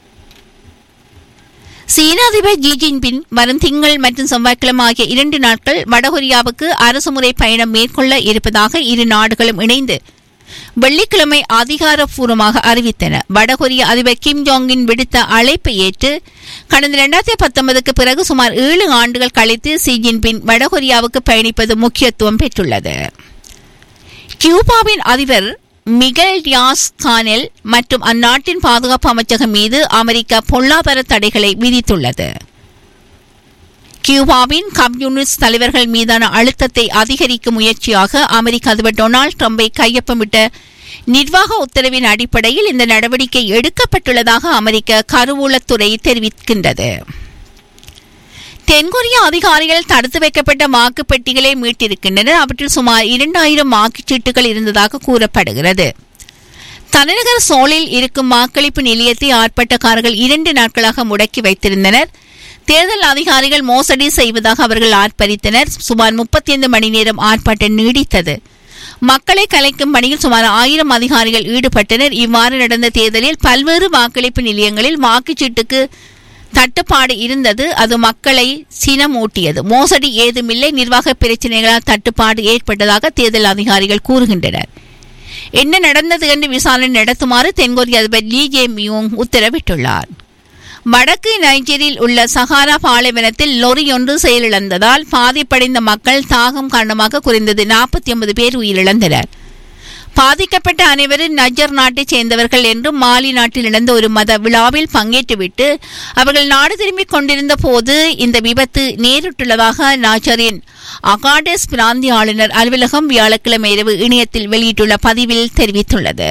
சீன அதிபர் ஜி ஜின்பின் வரும் திங்கள் மற்றும் செவ்வாய்க்கிழமை ஆகிய இரண்டு நாட்கள் வடகொரியாவுக்கு அரசுமுறை பயணம் மேற்கொள்ள இருப்பதாக இரு நாடுகளும் இணைந்து வெள்ளிக்கிழமை அதிகாரப்பூர்வமாக அறிவித்தன வடகொரிய அதிபர் கிம் ஜோங்கின் விடுத்த அழைப்பை ஏற்று கடந்த இரண்டாயிரத்தி பத்தொன்பதுக்கு பிறகு சுமார் ஏழு ஆண்டுகள் கழித்து சி ஜின்பின் வடகொரியாவுக்கு பயணிப்பது முக்கியத்துவம் பெற்றுள்ளது கியூபாவின் அதிபர் மிகல் டியாஸ் கானெல் மற்றும் அந்நாட்டின் பாதுகாப்பு அமைச்சகம் மீது அமெரிக்கா பொருளாதார தடைகளை விதித்துள்ளது கியூபாவின் கம்யூனிஸ்ட் தலைவர்கள் மீதான அழுத்தத்தை அதிகரிக்கும் முயற்சியாக அமெரிக்க அதிபர் டொனால்டு ட்ரம்பை கையொப்பமிட்ட நிர்வாக உத்தரவின் அடிப்படையில் இந்த நடவடிக்கை எடுக்கப்பட்டுள்ளதாக அமெரிக்க கருவூலத்துறை தெரிவிக்கின்றது தென்கொரிய அதிகாரிகள் தடுத்து வைக்கப்பட்ட வாக்குப்பெட்டிகளை மீட்டிருக்கின்றனர் அவற்றில் சுமார் இரண்டாயிரம் வாக்குச்சீட்டுகள் இருந்ததாக கூறப்படுகிறது தலைநகர் சோலில் இருக்கும் வாக்களிப்பு நிலையத்தை ஆர்ப்பாட்டக்காரர்கள் இரண்டு நாட்களாக முடக்கி வைத்திருந்தனர் தேர்தல் அதிகாரிகள் மோசடி செய்வதாக அவர்கள் ஆர்ப்பரித்தனர் சுமார் முப்பத்தி ஐந்து மணி நேரம் ஆர்ப்பாட்டம் நீடித்தது மக்களை கலைக்கும் பணியில் சுமார் ஆயிரம் அதிகாரிகள் ஈடுபட்டனர் இவ்வாறு நடந்த தேர்தலில் பல்வேறு வாக்களிப்பு நிலையங்களில் வாக்குச்சீட்டுக்கு தட்டுப்பாடு இருந்தது அது மக்களை சினமூட்டியது மோசடி ஏதுமில்லை நிர்வாக பிரச்சினைகளால் தட்டுப்பாடு ஏற்பட்டதாக தேர்தல் அதிகாரிகள் கூறுகின்றனர் என்ன நடந்தது என்று விசாரணை நடத்துமாறு தென்கொரிய அதிபர் லீ ஜே மியோங் உத்தரவிட்டுள்ளார் வடக்கு நைஜீரியில் உள்ள சஹாரா பாலைவனத்தில் லொரி ஒன்று செயலிழந்ததால் பாதிப்படைந்த மக்கள் தாகம் காரணமாக குறைந்தது நாற்பத்தி ஒன்பது பேர் உயிரிழந்தனர் பாதிக்கப்பட்ட அனைவரும் நஜர் நாட்டைச் சேர்ந்தவர்கள் என்றும் மாலி நாட்டில் நடந்த ஒரு மத விழாவில் பங்கேற்றுவிட்டு அவர்கள் நாடு திரும்பிக் கொண்டிருந்த போது இந்த விபத்து நேரிட்டுள்ளதாக நாச்சரின் அகாடெஸ் பிராந்திய ஆளுநர் அலுவலகம் வியாழக்கிழமை இரவு இணையத்தில் வெளியிட்டுள்ள பதிவில் தெரிவித்துள்ளது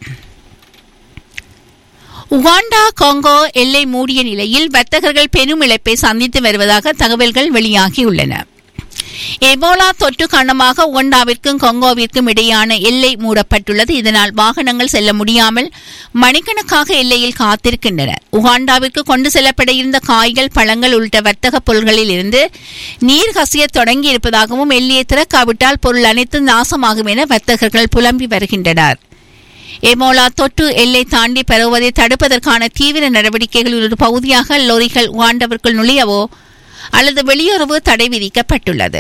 உகாண்டா காங்கோ எல்லை மூடிய நிலையில் வர்த்தகர்கள் பெரும் இழப்பை சந்தித்து வருவதாக தகவல்கள் வெளியாகியுள்ளன எபோலா தொற்று காரணமாக உகண்டாவிற்கும் கொங்கோவிற்கும் இடையான எல்லை மூடப்பட்டுள்ளது இதனால் வாகனங்கள் செல்ல முடியாமல் மணிக்கணக்காக எல்லையில் காத்திருக்கின்றன உகாண்டாவிற்கு கொண்டு செல்லப்பட இருந்த காய்கள் பழங்கள் உள்ளிட்ட வர்த்தக பொருள்களில் இருந்து நீர் கசிய தொடங்கி இருப்பதாகவும் எல்லையை திறக்காவிட்டால் பொருள் அனைத்தும் நாசமாகும் என வர்த்தகர்கள் புலம்பி வருகின்றனர் எமோலா தொற்று எல்லை தாண்டி பரவுவதை தடுப்பதற்கான தீவிர நடவடிக்கைகளில் ஒரு பகுதியாக லொரிகள் உகாண்டவிற்குள் நுழையவோ அல்லது வெளியுறவு தடை விதிக்கப்பட்டுள்ளது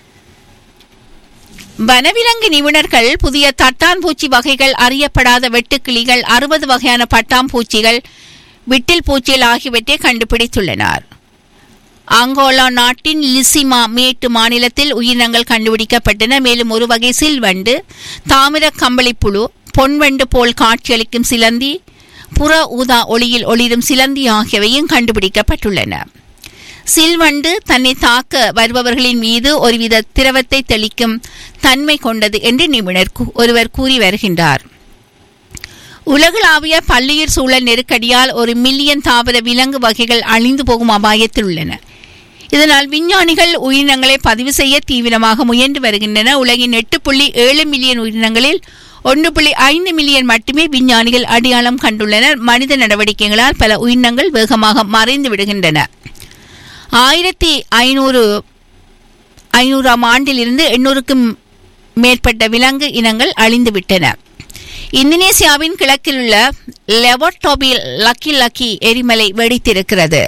வனவிலங்கு நிபுணர்கள் புதிய தட்டான்பூச்சி வகைகள் அறியப்படாத வெட்டுக்கிளிகள் அறுபது வகையான பட்டாம்பூச்சிகள் விட்டில் பூச்சிகள் ஆகியவற்றை கண்டுபிடித்துள்ளனர் அங்கோலா நாட்டின் லிசிமா மேட்டு மாநிலத்தில் உயிரினங்கள் கண்டுபிடிக்கப்பட்டன மேலும் ஒரு வகை சில்வண்டு தாமிர கம்பளிப்புழு பொன்வண்டு போல் காட்சியளிக்கும் சிலந்தி புற ஊதா ஒளியில் ஒளிரும் சிலந்தி ஆகியவையும் கண்டுபிடிக்கப்பட்டுள்ளன சில்வண்டு தன்னை தாக்க வருபவர்களின் மீது ஒருவித திரவத்தை தெளிக்கும் தன்மை கொண்டது என்று நிபுணர் கூ- ஒருவர் கூறி வருகின்றார் உலகளாவிய பல்லுயிர் சூழல் நெருக்கடியால் ஒரு மில்லியன் தாவர விலங்கு வகைகள் அழிந்து போகும் அபாயத்தில் உள்ளன இதனால் விஞ்ஞானிகள் உயிரினங்களை பதிவு செய்ய தீவிரமாக முயன்று வருகின்றன உலகின் எட்டு புள்ளி ஏழு மில்லியன் உயிரினங்களில் ஒன்று புள்ளி ஐந்து மில்லியன் மட்டுமே விஞ்ஞானிகள் அடையாளம் கண்டுள்ளனர் மனித நடவடிக்கைகளால் பல உயிரினங்கள் வேகமாக மறைந்து விடுகின்றன ஆயிரத்தி ஐநூறு ஐநூறாம் ஆண்டிலிருந்து எண்ணூறுக்கும் மேற்பட்ட விலங்கு இனங்கள் அழிந்துவிட்டன இந்தோனேசியாவின் கிழக்கில் உள்ள லெவட்டோபில் லக்கி லக்கி எரிமலை வெடித்திருக்கிறது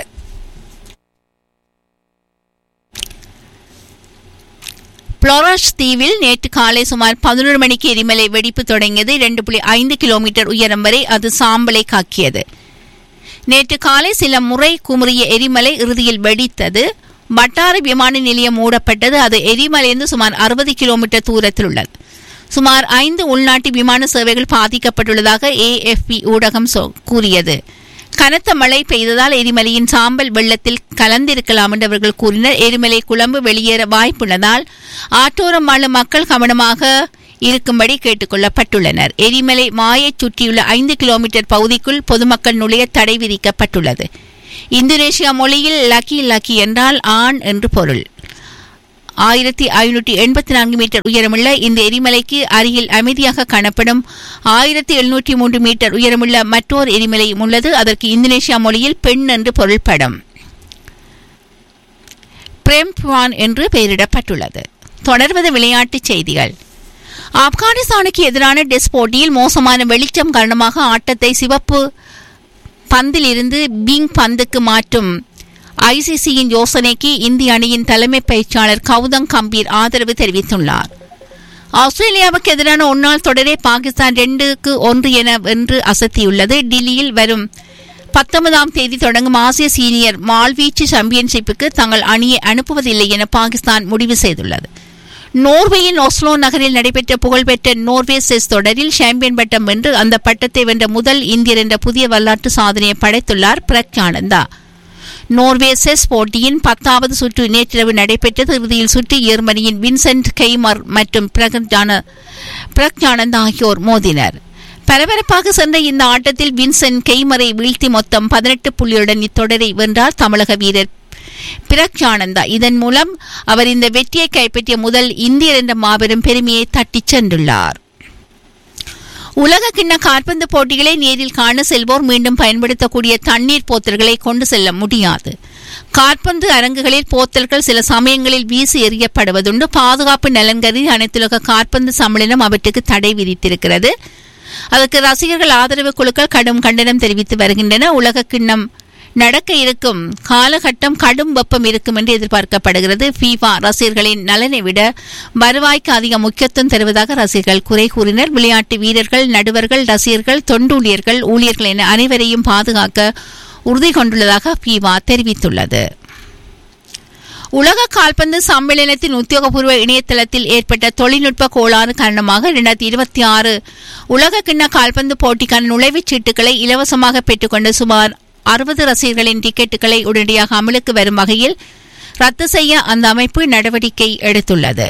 புளோராஷ் தீவில் நேற்று காலை சுமார் பதினொரு மணிக்கு எரிமலை வெடிப்பு தொடங்கியது இரண்டு புள்ளி ஐந்து கிலோமீட்டர் உயரம் வரை அது சாம்பலை காக்கியது நேற்று காலை சில முறை குமுறிய எரிமலை இறுதியில் வெடித்தது வட்டார விமான நிலையம் மூடப்பட்டது அது எரிமலையிலிருந்து சுமார் அறுபது கிலோமீட்டர் தூரத்தில் உள்ளது சுமார் ஐந்து உள்நாட்டு விமான சேவைகள் பாதிக்கப்பட்டுள்ளதாக ஏஎஃப்பி ஊடகம் சொ- கூறியது கனத்த மழை பெய்ததால் எரிமலையின் சாம்பல் வெள்ளத்தில் கலந்திருக்கலாம் என்று அவர்கள் கூறினர் எரிமலை குழம்பு வெளியேற வாய்ப்புள்ளதால் ஆற்றோரம் வாழும் மக்கள் கவனமாக இருக்கும்படி கேட்டுக்கொள்ளப்பட்டுள்ளனர் எரிமலை மாயைச் சுற்றியுள்ள ஐந்து கிலோமீட்டர் பகுதிக்குள் பொதுமக்கள் நுழைய தடை விதிக்கப்பட்டுள்ளது இந்தோனேஷியா மொழியில் லக்கி லக்கி என்றால் ஆண் என்று பொருள் ஆயிரத்தி ஐநூற்றி எண்பத்தி நான்கு மீட்டர் உயரமுள்ள இந்த எரிமலைக்கு அருகில் அமைதியாக காணப்படும் ஆயிரத்தி எழுநூற்றி மூன்று மீட்டர் உயரமுள்ள மற்றோர் எரிமலையும் உள்ளது அதற்கு இந்தோனேஷியா மொழியில் பெண் என்று பொருள்படும் பிரேம்பான் என்று பெயரிடப்பட்டுள்ளது தொடர்வது விளையாட்டுச் செய்திகள் ஆப்கானிஸ்தானுக்கு எதிரான டெஸ்ட் போட்டியில் மோசமான வெளிச்சம் காரணமாக ஆட்டத்தை சிவப்பு பந்தில் இருந்து பிங் பந்துக்கு மாற்றும் ஐசிசியின் யோசனைக்கு இந்திய அணியின் தலைமை பயிற்சியாளர் கௌதம் கம்பீர் ஆதரவு தெரிவித்துள்ளார் ஆஸ்திரேலியாவுக்கு எதிரான ஒன்னாள் தொடரே பாகிஸ்தான் ரெண்டுக்கு ஒன்று என வென்று அசத்தியுள்ளது டில்லியில் வரும் பத்தொன்பதாம் தேதி தொடங்கும் ஆசிய சீனியர் மால்வீச்சு சாம்பியன்ஷிப்புக்கு தங்கள் அணியை அனுப்புவதில்லை என பாகிஸ்தான் முடிவு செய்துள்ளது நோர்வேயின் ஒஸ்லோ நகரில் நடைபெற்ற புகழ்பெற்ற நோர்வே செஸ் தொடரில் சாம்பியன் பட்டம் வென்று அந்த பட்டத்தை வென்ற முதல் இந்தியர் என்ற புதிய வரலாற்று சாதனையை படைத்துள்ளார் பிரக்ஞானந்தா நோர்வே செஸ் போட்டியின் பத்தாவது சுற்று நேற்றிரவு நடைபெற்றது இறுதியில் சுற்று ஜெர்மனியின் வின்சென்ட் கெய்மர் மற்றும் பிரக்ஞான பிரக்ஞானந்த் ஆகியோர் மோதினர் பரபரப்பாக சென்ற இந்த ஆட்டத்தில் வின்சென்ட் கெய்மரை வீழ்த்தி மொத்தம் பதினெட்டு புள்ளியுடன் இத்தொடரை வென்றார் தமிழக வீரர் பிரக்ஞானந்தா இதன் மூலம் அவர் இந்த வெற்றியை கைப்பற்றிய முதல் இந்தியர் என்ற மாபெரும் பெருமையை தட்டிச் சென்றுள்ளார் உலக கிண்ண காற்பந்து போட்டிகளை நேரில் காண செல்வோர் மீண்டும் பயன்படுத்தக்கூடிய தண்ணீர் போத்தல்களை கொண்டு செல்ல முடியாது காற்பந்து அரங்குகளில் போத்தல்கள் சில சமயங்களில் வீசி எறியப்படுவதுண்டு பாதுகாப்பு நலன் கருதி அனைத்துலக காற்பந்து சம்மேளனம் அவற்றுக்கு தடை விதித்திருக்கிறது அதற்கு ரசிகர்கள் ஆதரவு குழுக்கள் கடும் கண்டனம் தெரிவித்து வருகின்றன உலக கிண்ணம் நடக்க இருக்கும் காலகட்டம் கடும் வெப்பம் இருக்கும் என்று எதிர்பார்க்கப்படுகிறது ஃபீஃபா ரசிகர்களின் நலனை விட வருவாய்க்கு அதிக முக்கியத்துவம் தருவதாக ரசிகர்கள் குறை கூறினர் விளையாட்டு வீரர்கள் நடுவர்கள் ரசிகர்கள் தொண்டூழியர்கள் ஊழியர்கள் என அனைவரையும் பாதுகாக்க உறுதி கொண்டுள்ளதாக ஃபீஃபா தெரிவித்துள்ளது உலக கால்பந்து சம்மேளனத்தின் உத்தியோகபூர்வ இணையதளத்தில் ஏற்பட்ட தொழில்நுட்ப கோளாறு காரணமாக இரண்டாயிரத்தி இருபத்தி ஆறு உலக கிண்ண கால்பந்து போட்டிக்கான நுழைவுச் சீட்டுகளை இலவசமாக பெற்றுக்கொண்ட சுமார் அறுபது ரசிகர்களின் டிக்கெட்டுகளை உடனடியாக அமலுக்கு வரும் வகையில் ரத்து செய்ய அந்த அமைப்பு நடவடிக்கை எடுத்துள்ளது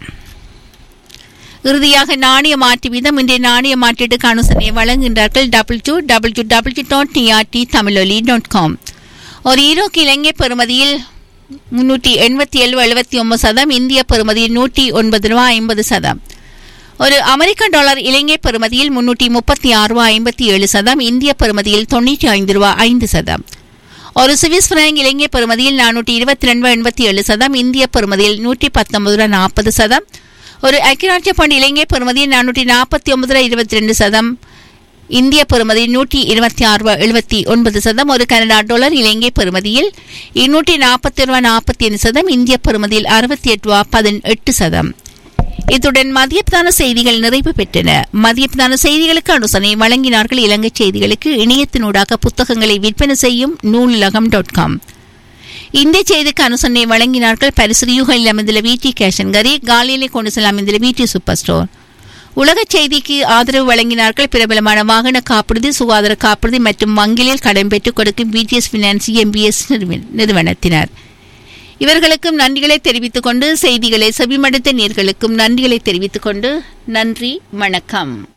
இறுதியாக நாணய மாற்று வீதம் இன்றைய நாணய மாற்றீட்டுக்கு அனுசரணை வழங்குகின்றார்கள் W W W dot TRT Tamilozhi dot com ஒரு ஈரோக்கு இலங்கை பெறுமதியில் முன்னூற்றி எண்பத்தி ஏழு எழுபத்தி ஒன்பது சதம் இந்திய பெறுமதியில் நூற்றி ஒன்பது ரூபா ஐம்பது சதம் ஒரு அமெரிக்க டாலர் இலங்கை பெறுமதியில் முன்னூற்றி முப்பத்தி ஆறு ரூபா ஐம்பத்தி ஏழு சதம் இந்திய பெறுமதியில் தொண்ணூற்றி ஐந்து ரூபா ஐந்து சதம் ஒரு சுவிஸ் பிராங்க் இலங்கை பெறுமதியில் நானூற்றி இருபத்தி ரெண்டு எண்பத்தி ஏழு சதம் இந்திய பெறுமதியில் நூற்றி பத்தொன்பது ரூபா நாற்பது சதம் ஒரு ஐக்கியராட்சிய பண்ட் இலங்கை பெறுமதியில் நானூற்றி நாற்பத்தி ஒன்பது ரூபா இருபத்தி ரெண்டு சதம் இந்திய பெறுமதி நூற்றி இருபத்தி ஆறு ரூபா எழுபத்தி ஒன்பது சதம் ஒரு கனடா டாலர் இலங்கை பெறுமதியில் இருநூற்றி நாற்பத்தி ரூபா நாற்பத்தி ஐந்து சதம் இந்திய பெறுமதியில் அறுபத்தி எட்டு ரூபா பதினெட்டு சதம் இத்துடன் மதிய பிரதான செய்திகள் நிறைவு பெற்றன மதிய பிரதான செய்திகளுக்கு அனுசரணை வழங்கினார்கள் இலங்கை செய்திகளுக்கு இணையத்தினூடாக புத்தகங்களை விற்பனை செய்யும் நூலுலகம் டாட் காம் இந்த செய்திக்கு அனுசரணை வழங்கினார்கள் பரிசுரியுகளில் அமைந்துள்ள விடி கேஷன் கரி காலியிலே கொண்டு செல்ல அமைந்துள்ள விடி சூப்பர் ஸ்டோர் உலக செய்திக்கு ஆதரவு வழங்கினார்கள் பிரபலமான வாகன காப்புறுதி சுகாதார காப்புறுதி மற்றும் வங்கிலில் கடன் பெற்றுக் கொடுக்கும் பிடிஎஸ் பினான்ஸ் எம்பிஎஸ் நிறுவனத்தினர் இவர்களுக்கும் நன்றிகளை தெரிவித்துக் கொண்டு செய்திகளை செவிமடுத்த நேர்களுக்கும் நன்றிகளை தெரிவித்துக் கொண்டு நன்றி வணக்கம்